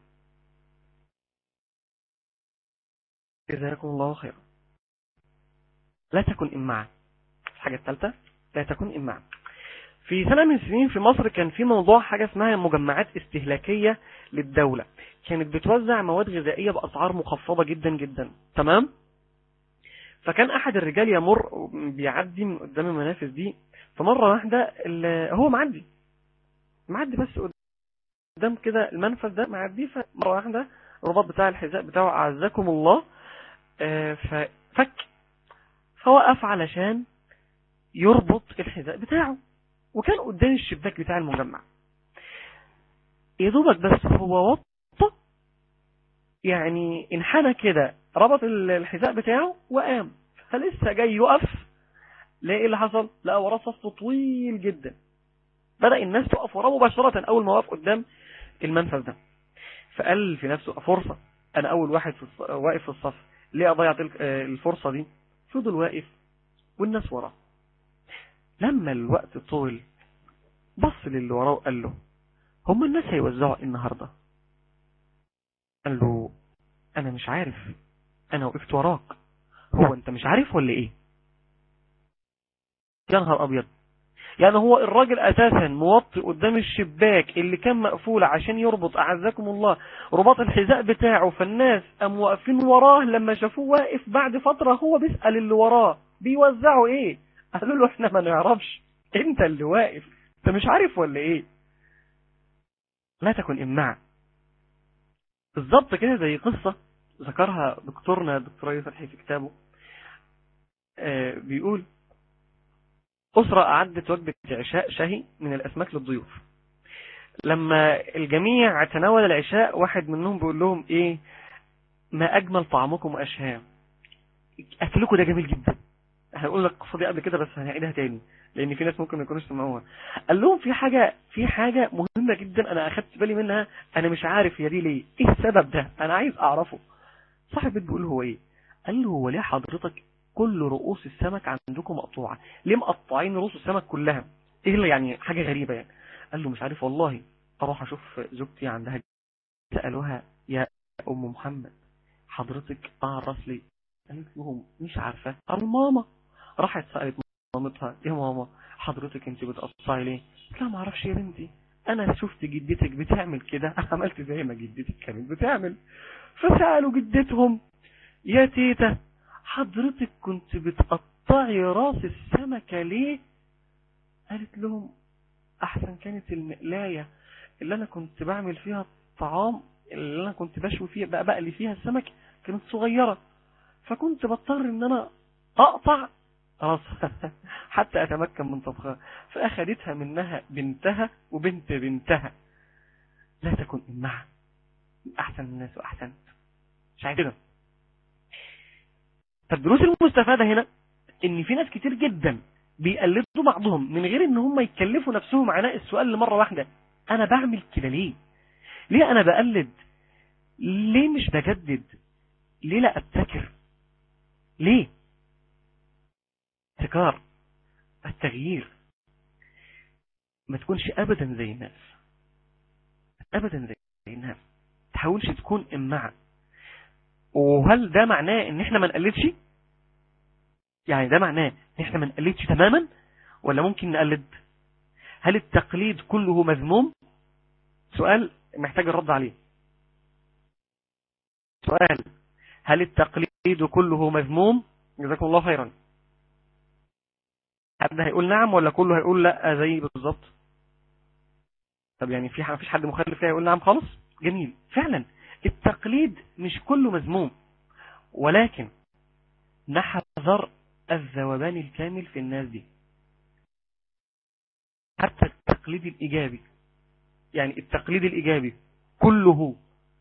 جزاكم الله خيرا لا تكن إمعا الحاجة الثالثة لا تكن إمعا في سنة من السنين في مصر كان في موضوع حاجة اسمها مجمعات استهلاكية للدولة كانت بتوزع مواد غذائية بأسعار مخفضة جدا جدا تمام فكان أحد الرجال يمر بيعدي من قدام المنافذ دي فمرة واحدة ال- هو معدي معدي بس قدام كده المنفذ ده معدي فمرة واحدة الرباط بتاع الحذاء بتاعه أعزكم الله آه، ففك فوقف علشان يربط الحذاء بتاعه وكان قدام الشباك بتاع المجمع يا دوبك بس هو وطى يعني انحنى كده ربط ال- الحذاء بتاعه وقام فلسه جاي يقف لقى ايه اللي حصل لقى وراه صف طويل جدا بدأ الناس تقف وراه مباشرة أول ما وقف قدام المنفذ ده فقال في نفسه فرصة أنا أول واحد في الص... واقف في الصف ليه أضيع تلك آه، الفرصة دي فضل واقف والناس وراه لما الوقت طول بص للي وراه وقال له هم الناس هيوزعوا إيه النهاردة قال له أنا مش عارف أنا وقفت وراك هو أنت مش عارف ولا إيه يا نهار أبيض يعني هو الراجل أساسا موطي قدام الشباك اللي كان مقفول عشان يربط أعزكم الله رباط الحذاء بتاعه فالناس قام واقفين وراه لما شافوه واقف بعد فترة هو بيسأل اللي وراه بيوزعوا ايه قالوا له احنا ما نعرفش انت اللي واقف انت مش عارف ولا ايه لا تكن امعا بالظبط كده زي قصة ذكرها دكتورنا دكتور أيوة فتحي في كتابه آه بيقول أسرة أعدت وجبة عشاء شهي من الأسماك للضيوف لما الجميع تناول العشاء واحد منهم بيقول لهم إيه ما أجمل طعامكم وأشهاه أكلكم ده جميل جدا هنقول لك القصة دي قبل كده بس هنعيدها تاني لأن في ناس ممكن ما يكونوش سمعوها قال لهم في حاجة في حاجة مهمة جدا أنا أخدت بالي منها أنا مش عارف هي دي ليه إيه السبب ده أنا عايز أعرفه صاحب البيت بيقول هو إيه قال له هو ليه حضرتك كل رؤوس السمك عندكم مقطوعة ليه مقطعين رؤوس السمك كلها ايه اللي يعني حاجة غريبة يعني قال له مش عارف والله اروح اشوف زوجتي عندها سألوها يا ام محمد حضرتك اعرف لي قالت لهم مش عارفة قال ماما راحت سألت مامتها يا ماما حضرتك انت بتقطعي ليه قالت لها ما اعرفش يا بنتي انا شفت جدتك بتعمل كده عملت زي ما جدتك كانت بتعمل فسألوا جدتهم يا تيتا حضرتك كنت بتقطعي راس السمكة ليه قالت لهم احسن كانت المقلاية اللي انا كنت بعمل فيها الطعام اللي انا كنت بشوي فيها بقى بقلي فيها السمك كانت صغيرة فكنت بضطر ان انا اقطع خلاص حتى أتمكن من طبخها فأخذتها منها بنتها وبنت بنتها لا تكن إمها أحسن الناس وأحسن مش عايز كده فالدروس المستفادة هنا ان في ناس كتير جدا بيقلدوا بعضهم من غير ان هم يكلفوا نفسهم عناء السؤال لمرة واحدة انا بعمل كده ليه ليه انا بقلد ليه مش بجدد ليه لا ابتكر ليه ابتكار التغيير ما تكونش ابدا زي الناس ابدا زي الناس تحاولش تكون امعة وهل ده معناه ان احنا ما نقلدش يعني ده معناه ان احنا ما نقلدش تماما ولا ممكن نقلد هل التقليد كله مذموم سؤال محتاج الرد عليه سؤال هل التقليد كله مذموم جزاكم الله خيرا حد هيقول نعم ولا كله هيقول لا زي بالظبط طب يعني في مفيش حد مخالف فيها يقول نعم خالص جميل فعلا التقليد مش كله مذموم ولكن نحذر الذوبان الكامل في الناس دي حتى التقليد الإيجابي يعني التقليد الإيجابي كله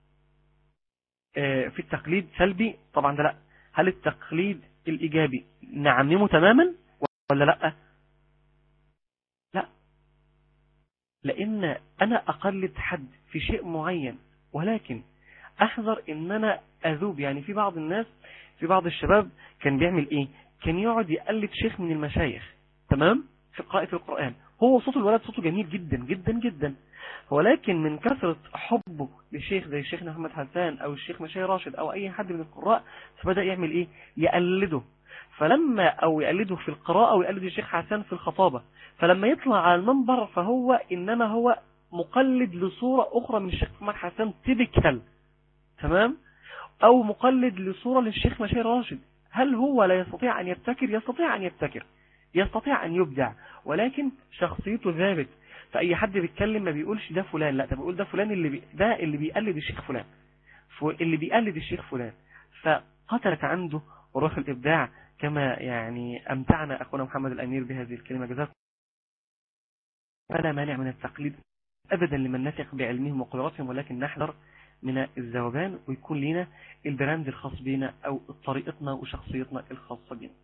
في التقليد سلبي طبعا ده لا هل التقليد الإيجابي نعممه تماما ولا لا لا لأن أنا أقلد حد في شيء معين ولكن أحذر إن أنا أذوب يعني في بعض الناس في بعض الشباب كان بيعمل إيه كان يقعد يقلد شيخ من المشايخ تمام في قراءة القرآن هو صوت الولد صوته جميل جدا جدا جدا ولكن من كثرة حبه للشيخ زي الشيخ محمد حسان او الشيخ مشاي راشد او اي حد من القراء فبدأ يعمل ايه يقلده فلما او يقلده في القراءة او يقلد الشيخ حسان في الخطابة فلما يطلع على المنبر فهو انما هو مقلد لصورة اخرى من الشيخ محمد حسان تبكل تمام او مقلد لصورة للشيخ مشاي راشد هل هو لا يستطيع ان يبتكر يستطيع ان يبتكر يستطيع ان يبدع ولكن شخصيته ثابت فاي حد بيتكلم ما بيقولش ده فلان لا ده بيقول ده فلان اللي بي ده اللي بيقلد الشيخ فلان اللي بيقلد الشيخ فلان فقتلت عنده روح الابداع كما يعني امتعنا اخونا محمد الامير بهذه الكلمه جزاكم فلا مانع من التقليد ابدا لمن نثق بعلمهم وقدراتهم ولكن نحذر من الذوبان ويكون لنا البراند الخاص بنا او طريقتنا وشخصيتنا الخاصه بنا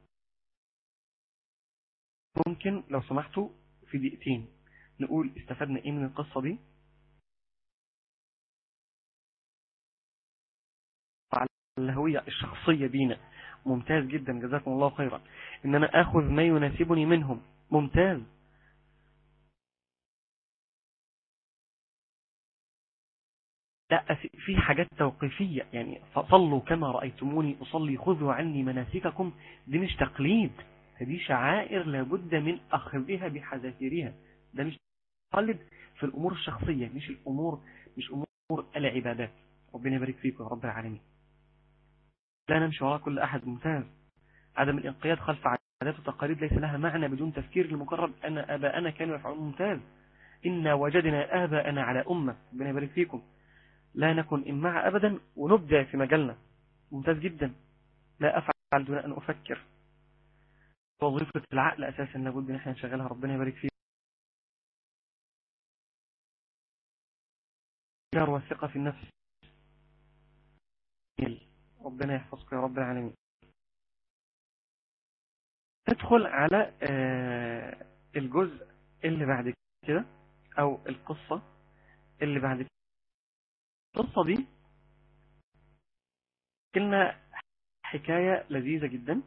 ممكن لو سمحتوا في دقيقتين نقول استفدنا ايه من القصة دي على الهوية الشخصية بينا ممتاز جدا جزاكم الله خيرا ان انا اخذ ما يناسبني منهم ممتاز لا في حاجات توقيفية يعني صلوا كما رأيتموني أصلي خذوا عني مناسككم دي مش تقليد هذه شعائر لابد من أخذها بحذافيرها ده مش تقلد في الأمور الشخصية مش الأمور مش أمور العبادات ربنا يبارك فيكم يا رب العالمين لا نمشي وراء كل أحد ممتاز عدم الانقياد خلف عادات وتقاليد ليس لها معنى بدون تفكير المقرب أن آباءنا كانوا يفعلون ممتاز إنا وجدنا آباءنا على أمة ربنا يبارك فيكم لا نكن إمع أبدا ونبدع في مجالنا ممتاز جدا لا أفعل دون أن أفكر وظيفة العقل أساسا لابد أن احنا نشغلها ربنا يبارك فيه والثقة في النفس ربنا يحفظك يا رب العالمين ندخل على الجزء اللي بعد كده أو القصة اللي بعد كده القصة دي قلنا حكاية لذيذة جدا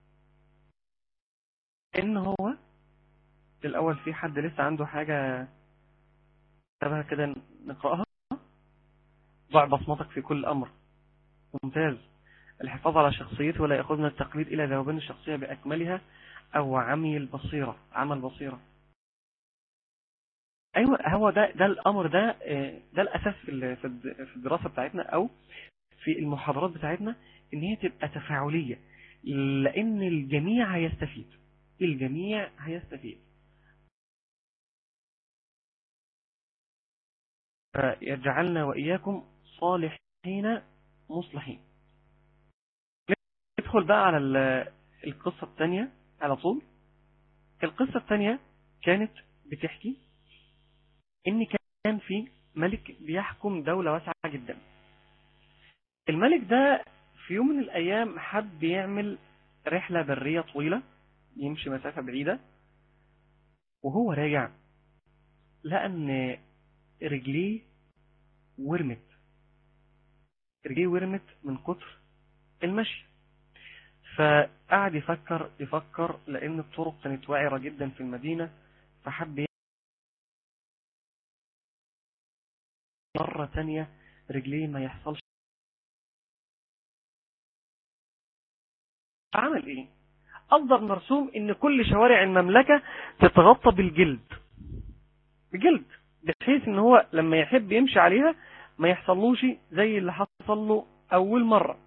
ان هو الاول في حد لسه عنده حاجة شبه كده نقرأها ضع بصمتك في كل امر ممتاز الحفاظ على شخصيته ولا يأخذ من التقليد الى ذوبان الشخصية باكملها او عمي البصيرة عمل بصيرة ايوه هو ده ده الامر ده ده الاساس في في الدراسة بتاعتنا او في المحاضرات بتاعتنا ان هي تبقى تفاعلية لان الجميع هيستفيد الجميع هيستفيد فيجعلنا وإياكم صالحين مصلحين ندخل بقى على القصة الثانية على طول القصة الثانية كانت بتحكي ان كان في ملك بيحكم دولة واسعة جدا الملك ده في يوم من الايام حب يعمل رحلة برية طويلة يمشي مسافة بعيدة وهو راجع لقى ان رجليه ورمت رجليه ورمت من كتر المشي فقعد يفكر يفكر لان الطرق كانت وعرة جدا في المدينة فحب مرة تانية رجليه ما يحصلش عمل ايه افضل مرسوم ان كل شوارع المملكة تتغطى بالجلد بجلد بحيث ان هو لما يحب يمشي عليها ما يحصلوش زي اللي حصل له اول مرة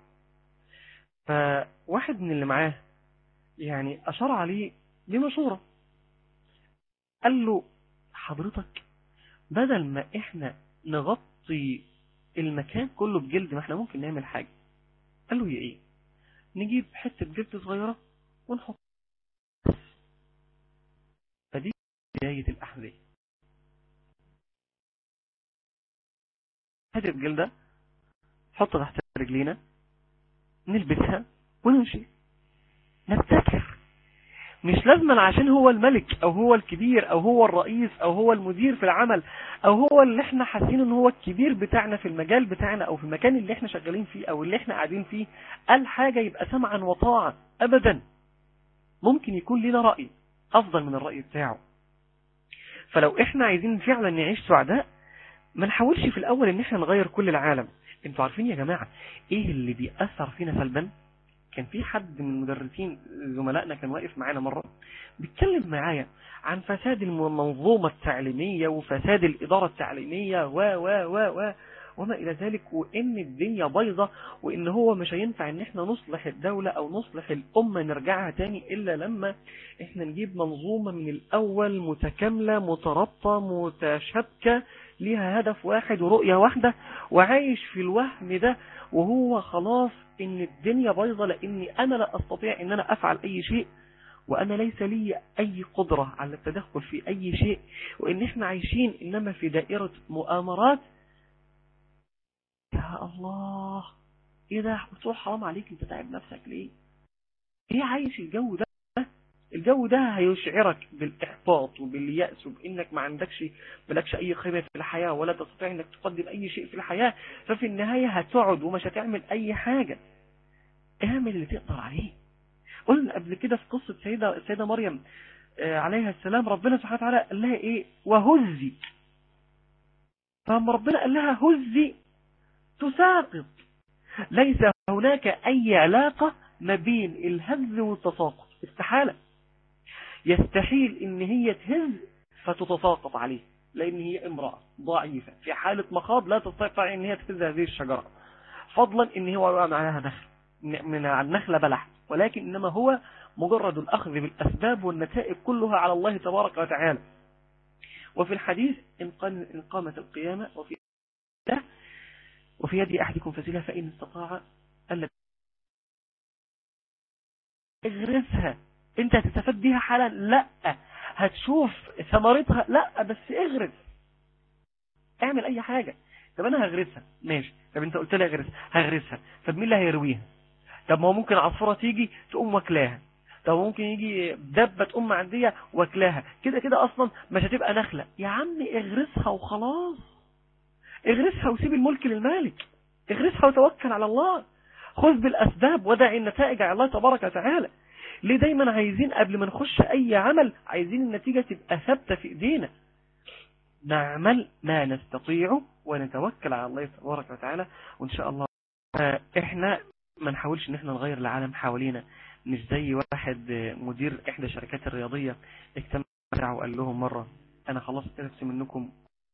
فواحد من اللي معاه يعني اشار عليه بمشورة قال له حضرتك بدل ما احنا نغطي المكان كله بجلد ما احنا ممكن نعمل حاجة قال له يا ايه نجيب حتة جلد صغيرة ونحط فدي بداية الأحذية هذه الجلدة حطها تحت رجلينا نلبسها ونمشي نبتكر مش لازما عشان هو الملك او هو الكبير او هو الرئيس او هو المدير في العمل او هو اللي احنا حاسين ان هو الكبير بتاعنا في المجال بتاعنا او في المكان اللي احنا شغالين فيه او اللي احنا قاعدين فيه قال حاجة يبقى سمعا وطاعة ابدا ممكن يكون لنا رأي افضل من الرأي بتاعه فلو احنا عايزين فعلا نعيش سعداء ما نحاولش في الاول ان احنا نغير كل العالم انتوا عارفين يا جماعة ايه اللي بيأثر فينا سلبا كان في حد من المدرسين زملائنا كان واقف معانا مرة بيتكلم معايا عن فساد المنظومة التعليمية وفساد الإدارة التعليمية و و و و وما إلى ذلك وإن الدنيا بايظة وإن هو مش هينفع إن إحنا نصلح الدولة أو نصلح الأمة نرجعها تاني إلا لما إحنا نجيب منظومة من الأول متكاملة مترابطة متشابكة ليها هدف واحد ورؤية واحدة وعايش في الوهم ده وهو خلاص ان الدنيا بايظة لاني انا لا استطيع ان انا افعل اي شيء وانا ليس لي اي قدرة على التدخل في اي شيء وان احنا عايشين انما في دائرة مؤامرات يا الله ايه ده بتقول حرام عليك انت تعب نفسك ليه ايه عايش الجو ده الجو ده هيشعرك بالاحباط وباليأس وبانك ما عندكش ملكش اي قيمة في الحياة ولا تستطيع انك تقدم اي شيء في الحياة ففي النهاية هتقعد ومش هتعمل اي حاجة اعمل اللي تقدر عليه قلنا قبل كده في قصة سيدة, السيدة مريم عليها السلام ربنا سبحانه وتعالى قال لها ايه وهزي فلما ربنا قال لها هزي تساقط ليس هناك اي علاقة ما بين الهز والتساقط استحالة يستحيل ان هي تهز فتتساقط عليه لان هي امرأة ضعيفة في حالة مخاض لا تستطيع ان هي تهز هذه الشجرة فضلا ان هو وقع معها نخل من النخلة بلح ولكن انما هو مجرد الاخذ بالاسباب والنتائج كلها على الله تبارك وتعالى وفي الحديث ان قامت القيامة وفي وفي يد احدكم فسيلة فان استطاع الا اغرسها انت هتستفاد بيها حالا لا هتشوف ثمرتها لا بس اغرس اعمل اي حاجة طب انا هغرسها ماشي طب انت قلت لي اغرسها هغرسها طب مين اللي هيرويها طب ما هو ممكن عصفورة تيجي تقوم واكلاها طب ممكن يجي دبة تقوم معدية واكلاها كده كده اصلا مش هتبقى نخلة يا عم اغرسها وخلاص اغرسها وسيب الملك للمالك اغرسها وتوكل على الله خذ بالاسباب ودع النتائج على الله تبارك وتعالى ليه دايما عايزين قبل ما نخش اي عمل عايزين النتيجة تبقى ثابتة في ايدينا نعمل ما نستطيع ونتوكل على الله تبارك وتعالى وان شاء الله احنا ما نحاولش ان احنا نغير العالم حوالينا مش زي واحد مدير احدى الشركات الرياضية اجتمع وقال لهم مرة انا خلاص اتنفس منكم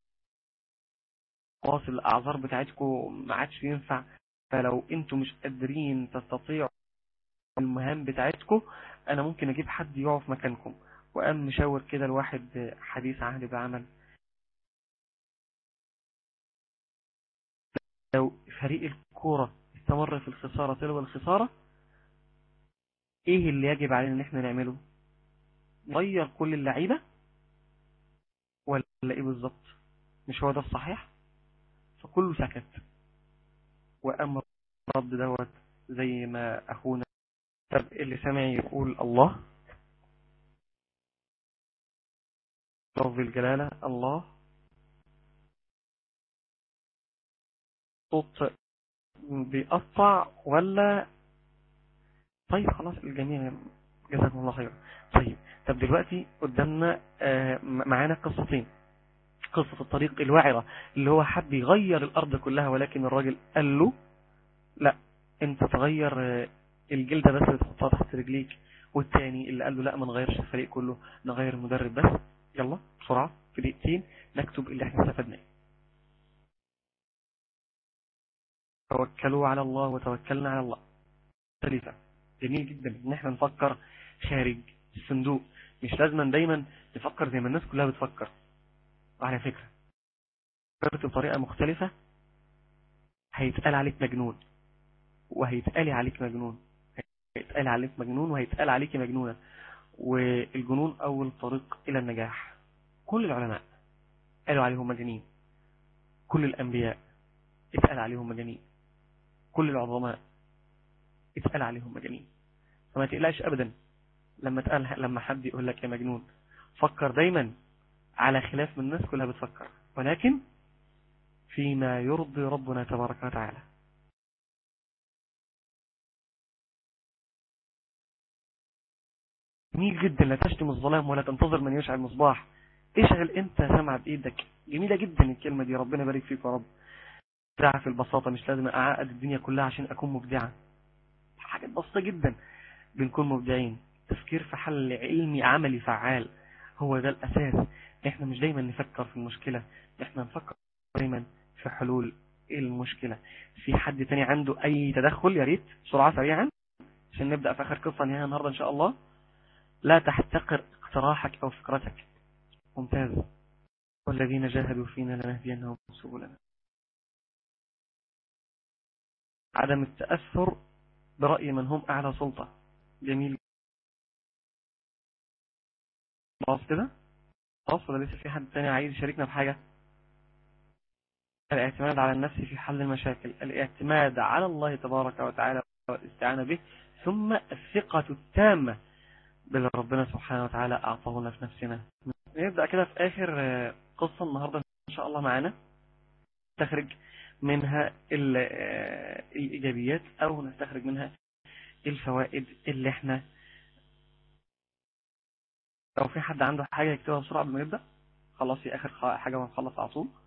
خلاص الاعذار بتاعتكم ما عادش ينفع فلو انتم مش قادرين تستطيعوا المهام بتاعتكم انا ممكن اجيب حد يقف مكانكم وقام مشاور كده الواحد حديث عهد بعمل لو فريق الكورة استمر في الخسارة تلو الخسارة ايه اللي يجب علينا ان احنا نعمله غير كل اللعيبة ولا ايه بالظبط مش هو ده الصحيح فكله سكت وأمر رد دوت زي ما أخونا طب اللي سمع يقول الله لفظ الجلالة الله صوت بيقطع ولا طيب خلاص الجميع جزاكم الله خير طيب طب دلوقتي قدامنا آه، معانا قصتين قصة الطريق الوعرة اللي هو حب يغير الأرض كلها ولكن الراجل قال له لا انت تغير آه، الجلدة بس اللي تحطها تحت رجليك والتاني اللي قال له لا ما نغيرش الفريق كله نغير المدرب بس يلا بسرعة في دقيقتين نكتب اللي احنا استفدناه توكلوا على الله وتوكلنا على الله ثالثا جميل جدا ان احنا نفكر خارج الصندوق مش لازم دايما نفكر زي ما الناس كلها بتفكر وعلى فكرة فكرت بطريقة مختلفة هيتقال عليك مجنون وهيتقال عليك مجنون هيتقال عليك مجنون وهيتقال عليك مجنونة والجنون أول طريق إلى النجاح كل العلماء قالوا عليهم مجانين كل الأنبياء اتقال عليهم مجانين كل العظماء اتقال عليهم مجانين فما تقلقش أبدا لما تقال لما حد يقول لك يا مجنون فكر دايما على خلاف من الناس كلها بتفكر ولكن فيما يرضي ربنا تبارك وتعالى جميل جدا لا تشتم الظلام ولا تنتظر من يشعل المصباح اشغل انت سمع بايدك جميلة جدا الكلمة دي ربنا يبارك فيك يا رب ابداع في البساطة مش لازم اعقد الدنيا كلها عشان اكون مبدعة حاجات بسيطة جدا بنكون مبدعين تفكير في حل علمي عملي فعال هو ده الاساس احنا مش دايما نفكر في المشكلة احنا نفكر دايما في حلول المشكلة في حد تاني عنده اي تدخل يا ريت بسرعة سريعا عشان نبدأ في اخر قصة نهاية النهاردة ان شاء الله لا تحتقر اقتراحك او فكرتك ممتاز والذين جاهدوا فينا لنهدينهم سبلنا عدم التأثر برأي من هم أعلى سلطة جميل خلاص كده خلاص ولا لسه في حد تاني عايز يشاركنا بحاجة الاعتماد على النفس في حل المشاكل الاعتماد على الله تبارك وتعالى والاستعانة به ثم الثقة التامة باللي ربنا سبحانه وتعالى أعطاه لنا في نفسنا نبدأ كده في آخر قصة النهاردة إن شاء الله معانا نستخرج منها الإيجابيات أو نستخرج منها الفوائد اللي احنا لو في حد عنده حاجة يكتبها بسرعة قبل ما نبدأ خلاص في آخر حاجة ونخلص على طول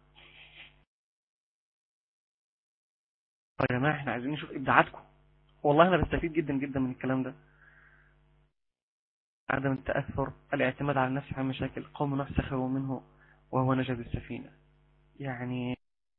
يا جماعة احنا عايزين نشوف إبداعاتكم والله أنا بستفيد جدا جدا من الكلام ده عدم التأثر الاعتماد على النفس عن مشاكل قوم نوح سخروا منه وهو نجا بالسفينة يعني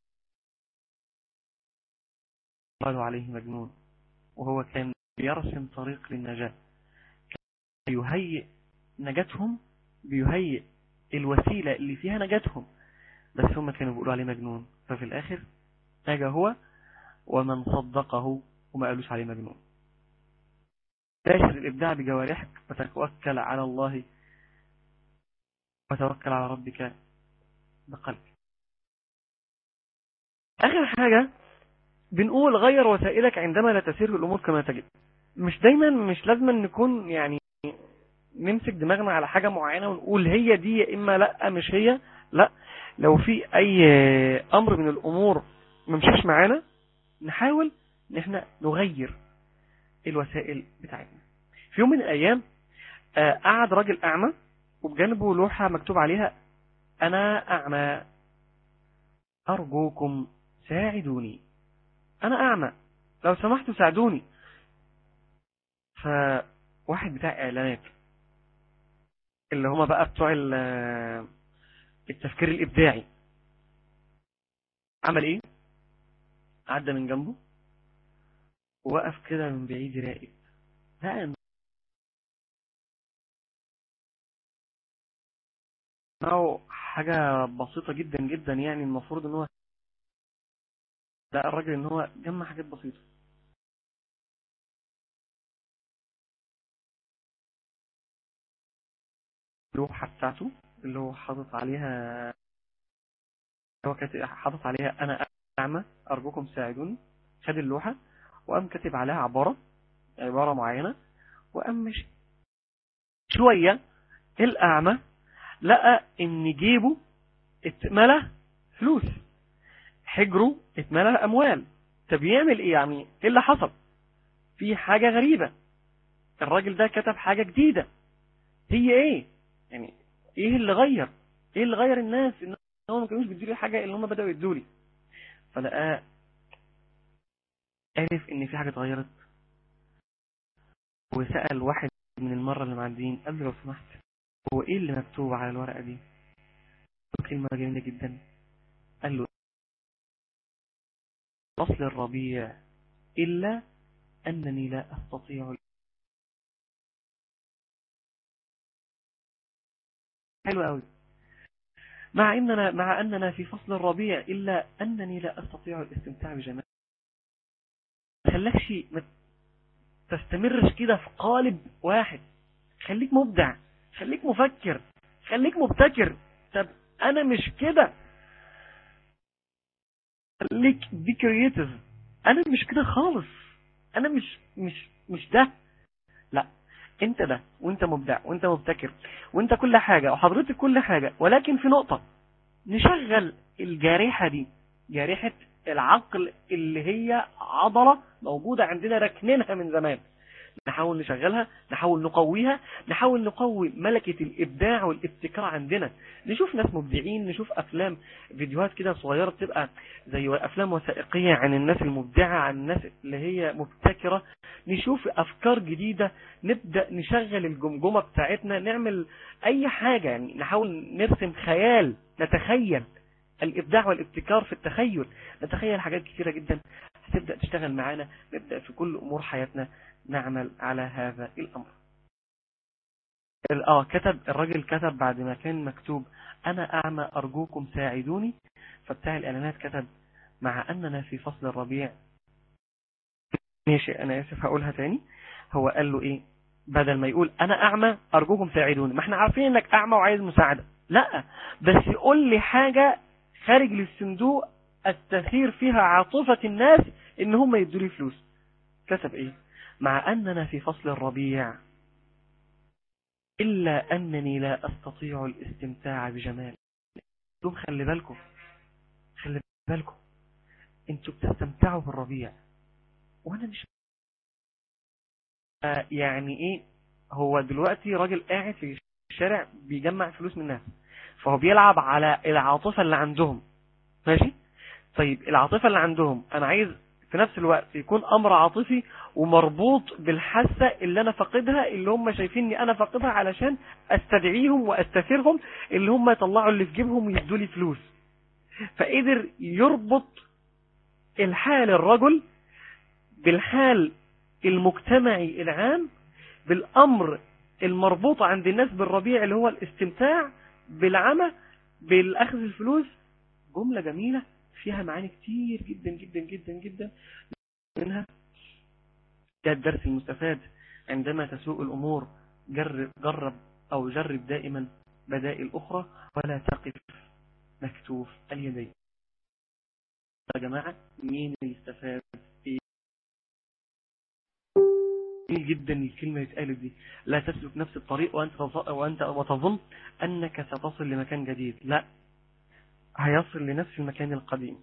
قالوا عليه مجنون وهو كان يرسم طريق للنجاة كان يهيئ نجاتهم بيهيئ الوسيلة اللي فيها نجاتهم بس هم كانوا بيقولوا عليه مجنون ففي الآخر نجا هو ومن صدقه وما قالوش عليه مجنون باشر الإبداع بجوارحك وتوكل على الله وتوكل على ربك بقلبك آخر حاجة بنقول غير وسائلك عندما لا تسير الأمور كما تجب مش دايما مش لازم نكون يعني نمسك دماغنا على حاجة معينة ونقول هي دي يا إما لا مش هي لا لو في أي أمر من الأمور ممشيش معانا نحاول ان احنا نغير الوسائل بتاعتنا في يوم من الايام قعد راجل اعمى وبجانبه لوحة مكتوب عليها انا اعمى ارجوكم ساعدوني انا اعمى لو سمحتوا ساعدوني فواحد بتاع اعلانات اللي هما بقى بتوع التفكير الابداعي عمل ايه عدى من جنبه ووقف كده من بعيد يراقب لقى انه حاجة بسيطة جدا جدا يعني المفروض ان هو لقى الراجل ان هو جمع حاجات بسيطة اللوحة بتاعته اللي هو حاطط عليها هو كاتب حاطط عليها انا اعمى ارجوكم ساعدوني خد اللوحة وقام كاتب عليها عبارة عبارة معينة وقام مشي شوية الاعمى لقى ان جيبه اتملى فلوس حجره اتملى اموال طب يعمل ايه يعني ايه اللي حصل في حاجة غريبة الراجل ده كتب حاجة جديدة هي ايه يعني ايه اللي غير ايه اللي غير الناس ان هم ما كانوش بيدوا حاجة اللي هم بدأوا يدوا لي فلقى عرف ان في حاجة اتغيرت وسأل واحد من المرة اللي معدين قال له لو سمحت هو ايه اللي مكتوب على الورقة دي كلمة جميلة جدا قال له فصل الربيع إلا أنني لا أستطيع حلو قوي مع إننا مع أننا في فصل الربيع إلا أنني لا أستطيع الاستمتاع بجمال ما خلكش ما تستمرش كده في قالب واحد خليك مبدع خليك مفكر خليك مبتكر طب أنا مش كده خليك بي كرييتيف أنا مش كده خالص أنا مش مش مش ده لا انت ده وانت مبدع وانت مبتكر وانت كل حاجة وحضرتك كل حاجة ولكن في نقطة نشغل الجارحة دي جارحة العقل اللي هي عضلة موجودة عندنا ركنينها من زمان نحاول نشغلها نحاول نقويها نحاول نقوي ملكة الإبداع والابتكار عندنا نشوف ناس مبدعين نشوف أفلام فيديوهات كده صغيرة بتبقى زي أفلام وثائقية عن الناس المبدعة عن الناس اللي هي مبتكرة نشوف أفكار جديدة نبدأ نشغل الجمجمة بتاعتنا نعمل أي حاجة يعني نحاول نرسم خيال نتخيل الإبداع والابتكار في التخيل نتخيل حاجات كثيرة جدا هتبدأ تشتغل معانا نبدأ في كل أمور حياتنا نعمل على هذا الأمر اه كتب الراجل كتب بعد ما كان مكتوب أنا أعمى أرجوكم ساعدوني فبتاع الإعلانات كتب مع أننا في فصل الربيع ماشي أنا آسف هقولها تاني هو قال له إيه بدل ما يقول أنا أعمى أرجوكم ساعدوني ما احنا عارفين إنك أعمى وعايز مساعدة لا بس يقول لي حاجة خارج للصندوق استثير فيها عاطفة الناس إن هم يدوا لي فلوس كتب إيه مع أننا في فصل الربيع إلا أنني لا أستطيع الاستمتاع بجمال دوم خلي بالكم خلي بالكم انتوا بتستمتعوا بالربيع وانا مش آه يعني ايه هو دلوقتي راجل قاعد في الشارع بيجمع فلوس من الناس فهو بيلعب على العاطفة اللي عندهم ماشي طيب العاطفة اللي عندهم انا عايز في نفس الوقت يكون امر عاطفي ومربوط بالحاسة اللي انا فاقدها اللي هم شايفيني انا فاقدها علشان استدعيهم واستثيرهم اللي هم يطلعوا اللي في جيبهم ويدوا لي فلوس فقدر يربط الحال الرجل بالحال المجتمعي العام بالامر المربوط عند الناس بالربيع اللي هو الاستمتاع بالعمى بالاخذ الفلوس جملة جميلة فيها معاني كتير جدا جدا جدا جدا منها ده الدرس المستفاد عندما تسوء الأمور جرب, جرب أو جرب دائما بدائل أخرى ولا تقف مكتوف اليدين يا جماعة مين اللي استفاد جميل جدا الكلمة اللي اتقالت دي لا تسلك نفس الطريق وأنت, وأنت وتظن أنك ستصل لمكان جديد لا هيصل لنفس المكان القديم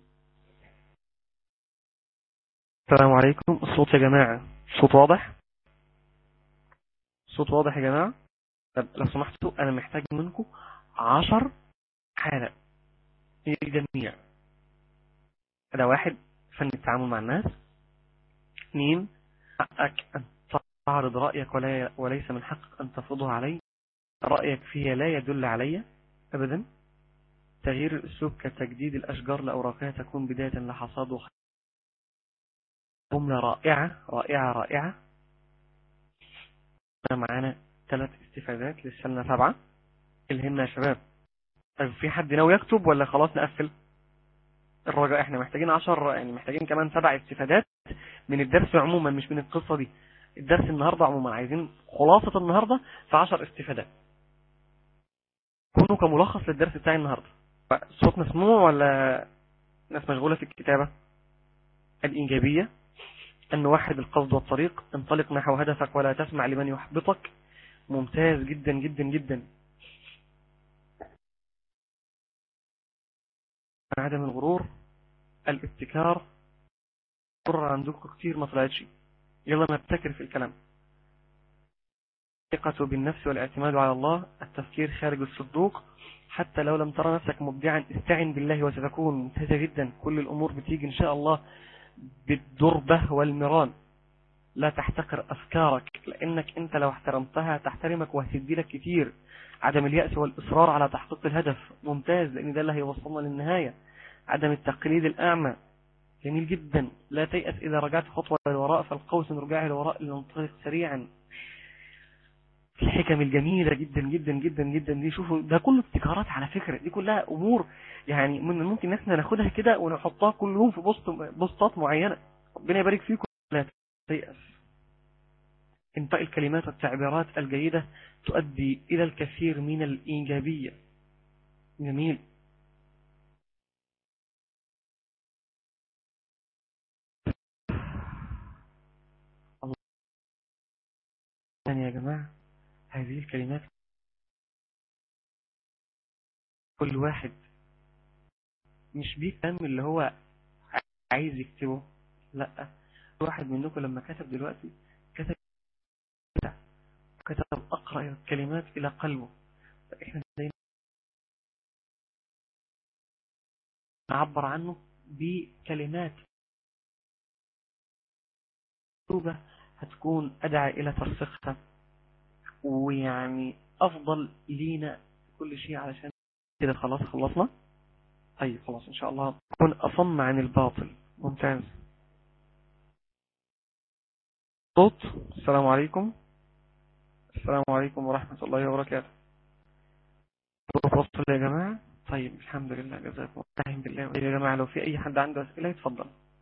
السلام عليكم الصوت يا جماعة الصوت واضح الصوت واضح يا جماعة طب لو سمحتوا أنا محتاج منكم عشر حالة للجميع ده واحد فن التعامل مع الناس اثنين حقك أن تعرض رأيك ولا وليس من حقك أن تفرضه علي رأيك فيها لا يدل علي أبدا تغيير الأسلوب كتجديد الأشجار لأوراقها تكون بداية لحصاد وخير جملة رائعة رائعة رائعة معانا ثلاث استفادات لسه لنا سبعة الهمنا يا شباب طيب في حد ناوي يكتب ولا خلاص نقفل الرجاء احنا محتاجين عشر يعني محتاجين كمان سبع استفادات من الدرس عموما مش من القصة دي الدرس النهاردة عموما عايزين خلاصة النهاردة في عشر استفادات كونوا كملخص للدرس بتاعي النهاردة صوت مسموع ولا ناس مشغولة في الكتابة الإيجابية أن نوحد القصد والطريق انطلق نحو هدفك ولا تسمع لمن يحبطك ممتاز جدا جدا جدا عدم الغرور الابتكار غرر عندكم كتير ما طلعتش يلا نبتكر في الكلام الثقة بالنفس والاعتماد على الله التفكير خارج الصدوق حتى لو لم ترى نفسك مبدعا استعن بالله وستكون ممتازة جدا كل الأمور بتيجي إن شاء الله بالدربة والمران لا تحتقر أفكارك لأنك أنت لو احترمتها تحترمك وهتدي لك كتير عدم اليأس والإصرار على تحقيق الهدف ممتاز لأن ده اللي هيوصلنا للنهاية عدم التقليد الأعمى جميل جدا لا تيأس إذا رجعت خطوة للوراء فالقوس نرجع للوراء لننطلق سريعا الحكم الجميلة جدا جدا جدا جدا دي شوفوا ده كله ابتكارات على فكرة دي كلها أمور يعني من ممكن احنا ناخدها كده ونحطها كل يوم في بوست بوستات معينة ربنا يبارك فيكم لا تيأس انطاء الكلمات والتعبيرات الجيدة تؤدي إلى الكثير من الإيجابية جميل الله يا جماعة هذه الكلمات كل واحد مش بيفهم اللي هو عايز يكتبه لا كل واحد منكم لما كتب دلوقتي كتب كتب أقرأ الكلمات إلى قلبه فإحنا دايما نعبر عنه بكلمات مكتوبة هتكون أدعى إلى ترسيخها ويعني أفضل لينا كل شيء علشان كده خلاص خلصنا طيب خلاص إن شاء الله نكون أصم عن الباطل ممتاز صوت السلام عليكم السلام عليكم ورحمة الله وبركاته وصل يا جماعة طيب الحمد لله جزاكم الله بالله يا جماعة لو في أي حد عنده أسئلة يتفضل